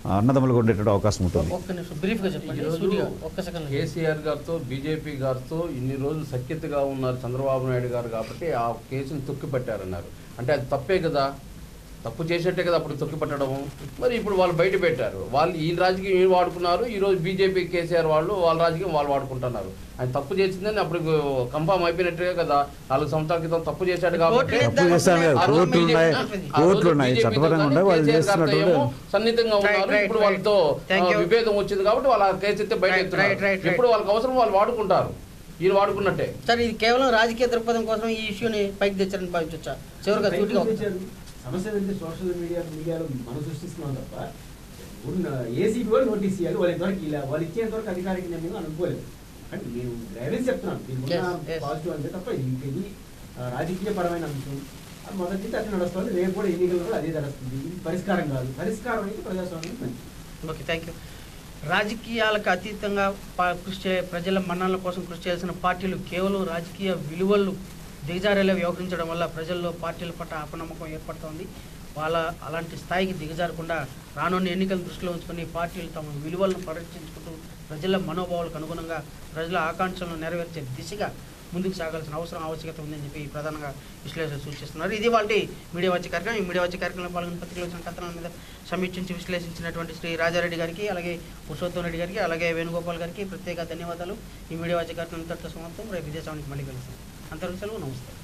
అన్నదమ్ములుగా ఉండేటువంటి అవకాశం ఉంటుంది ఒక్క నిమిషం బ్రీఫ్గా చెప్పండి ఈరోజు సూటిగా ఒక్క సెకండ్ కేసీఆర్ గారితో బీజేపీ గారితో ఇన్ని రోజులు సఖ్యతగా ఉన్నారు చంద్రబాబు నాయుడు గారు కాబట్టి ఆ కేసుని తొక్కి పెట్టారన్నారు అంటే అది తప్పే కదా తప్పు చేసేట్టే కదా అప్పుడు తొక్కి పెట్టడం మరి ఇప్పుడు వాళ్ళు బయట పెట్టారు వాళ్ళు ఈ రాజకీయం ఈయన వాడుకున్నారు ఈ రోజు బీజేపీ కేసీఆర్ వాళ్ళు వాళ్ళ రాజకీయం వాళ్ళు వాడుకుంటున్నారు ఆయన తప్పు చేసిందని అప్పుడు కన్ఫామ్ అయిపోయినట్టుగా కదా నాలుగు సంవత్సరాల క్రితం తప్పు చేశాడు కాబట్టి తప్పు చేశాను కదా, ఆ రోజు కోర్టులు ఉన్నాయి BJP ఆ రోజు కోర్టులు ఉన్నాయి BJP తో చట్టపరంగా కానీ ఉన్నాయి వాళ్ళు కేసీఆర్ గారితో చేస్తున్నటువంటి ఏమో సన్నిహితంగా Right, ఉన్నారు right, ఇప్పుడు right. వాళ్ళతో Thank ఆ, you. విభేదం వచ్చింది కాబట్టి వాళ్ళు ఆ కేసు ఎత్తే బయట Right, ఎత్తున్నారు. right, right, right. ఇప్పుడు వాళ్ళకి అవసరం వాళ్ళు వాడుకుంటారు ఈయన వాడుకున్నట్టే సార్ ఇది కేవలం రాజకీయ దృక్పథం కోసం ఈ ఇష్యూని పైకి తెచ్చారని భావించవచ్చా చివరిగా బయటకు సూటిగా తెచ్చారు. సమస్య ఏంటంటే సోషల్ మీడియా మీడియాలో మనం సృష్టిస్తున్నాం తప్ప ఉన్న ఏసీబీ వాళ్ళు నోటీస్ ఇవ్వాలి వాళ్ళు ఎంతవరకు ఇలా వాళ్ళు ఇచ్చేంత వరకు అధికారిక నిర్ణయం అనుకోలేదు అంటే నేను గ్రైడెన్స్ చెప్తున్నాను దీనికి Yes, yes. పాజిటివ్ అంటే తప్ప ఇది ఇది ఆ, రాజకీయపరమైన అంశం అది మొదటి నుంచి అట్లా నడుస్తుంది రేపు కూడా ఎన్నికలు కూడా అదే నడుస్తుంది ఇది పరిష్కారం కాదు పరిష్కారం అయితే ప్రజాస్వామ్యం మంచిది ఓకే థ్యాంక్ యూ రాజకీయాలకు అతీతంగా పా- కృషి చే ప్రజల మన్ననల కోసం కృషి చేయాల్సిన పార్టీలు కేవలం రాజకీయ విలువలు దిగజారేలా వ్యవహరించడం వల్ల ప్రజల్లో పార్టీల పట్ల అపనమ్మకం ఏర్పడుతోంది వాళ్ళ అలాంటి స్థాయికి దిగజారకుండా రానున్న ఎన్నికలను దృష్టిలో ఉంచుకొని పార్టీలు తమ విలువలను పరిరక్షించుకుంటూ ప్రజల మనోభావాలకు అనుగుణంగా ప్రజల ఆకాంక్షలను నెరవేర్చే దిశగా ముందుకు సాగాల్సిన అవసరం ఆవశ్యకత ఉందని చెప్పి ప్రధానంగా విశ్లేషణ సూచిస్తున్నారు ఇది వాళ్ళ మీడియా వచ్చే కార్యక్రమం ఈ మీడియా వచ్చే కార్యక్రమంలో పాల్గొన్న పత్రికలు వచ్చిన కథనాల మీద సమీక్షించి విశ్లేషించినటువంటి శ్రీ రాజారెడ్డి గారికి అలాగే పురుషోత్తం రెడ్డి గారికి అలాగే వేణుగోపాల్ గారికి ప్రత్యేక ధన్యవాదాలు ఈ మీడియా వచ్చే కార్యక్రమం ఇంతటితో సమాప్తం రేపు విదేశానికి మళ్ళీ కలుస్తాం అంతవరకు సెలవు నమస్తే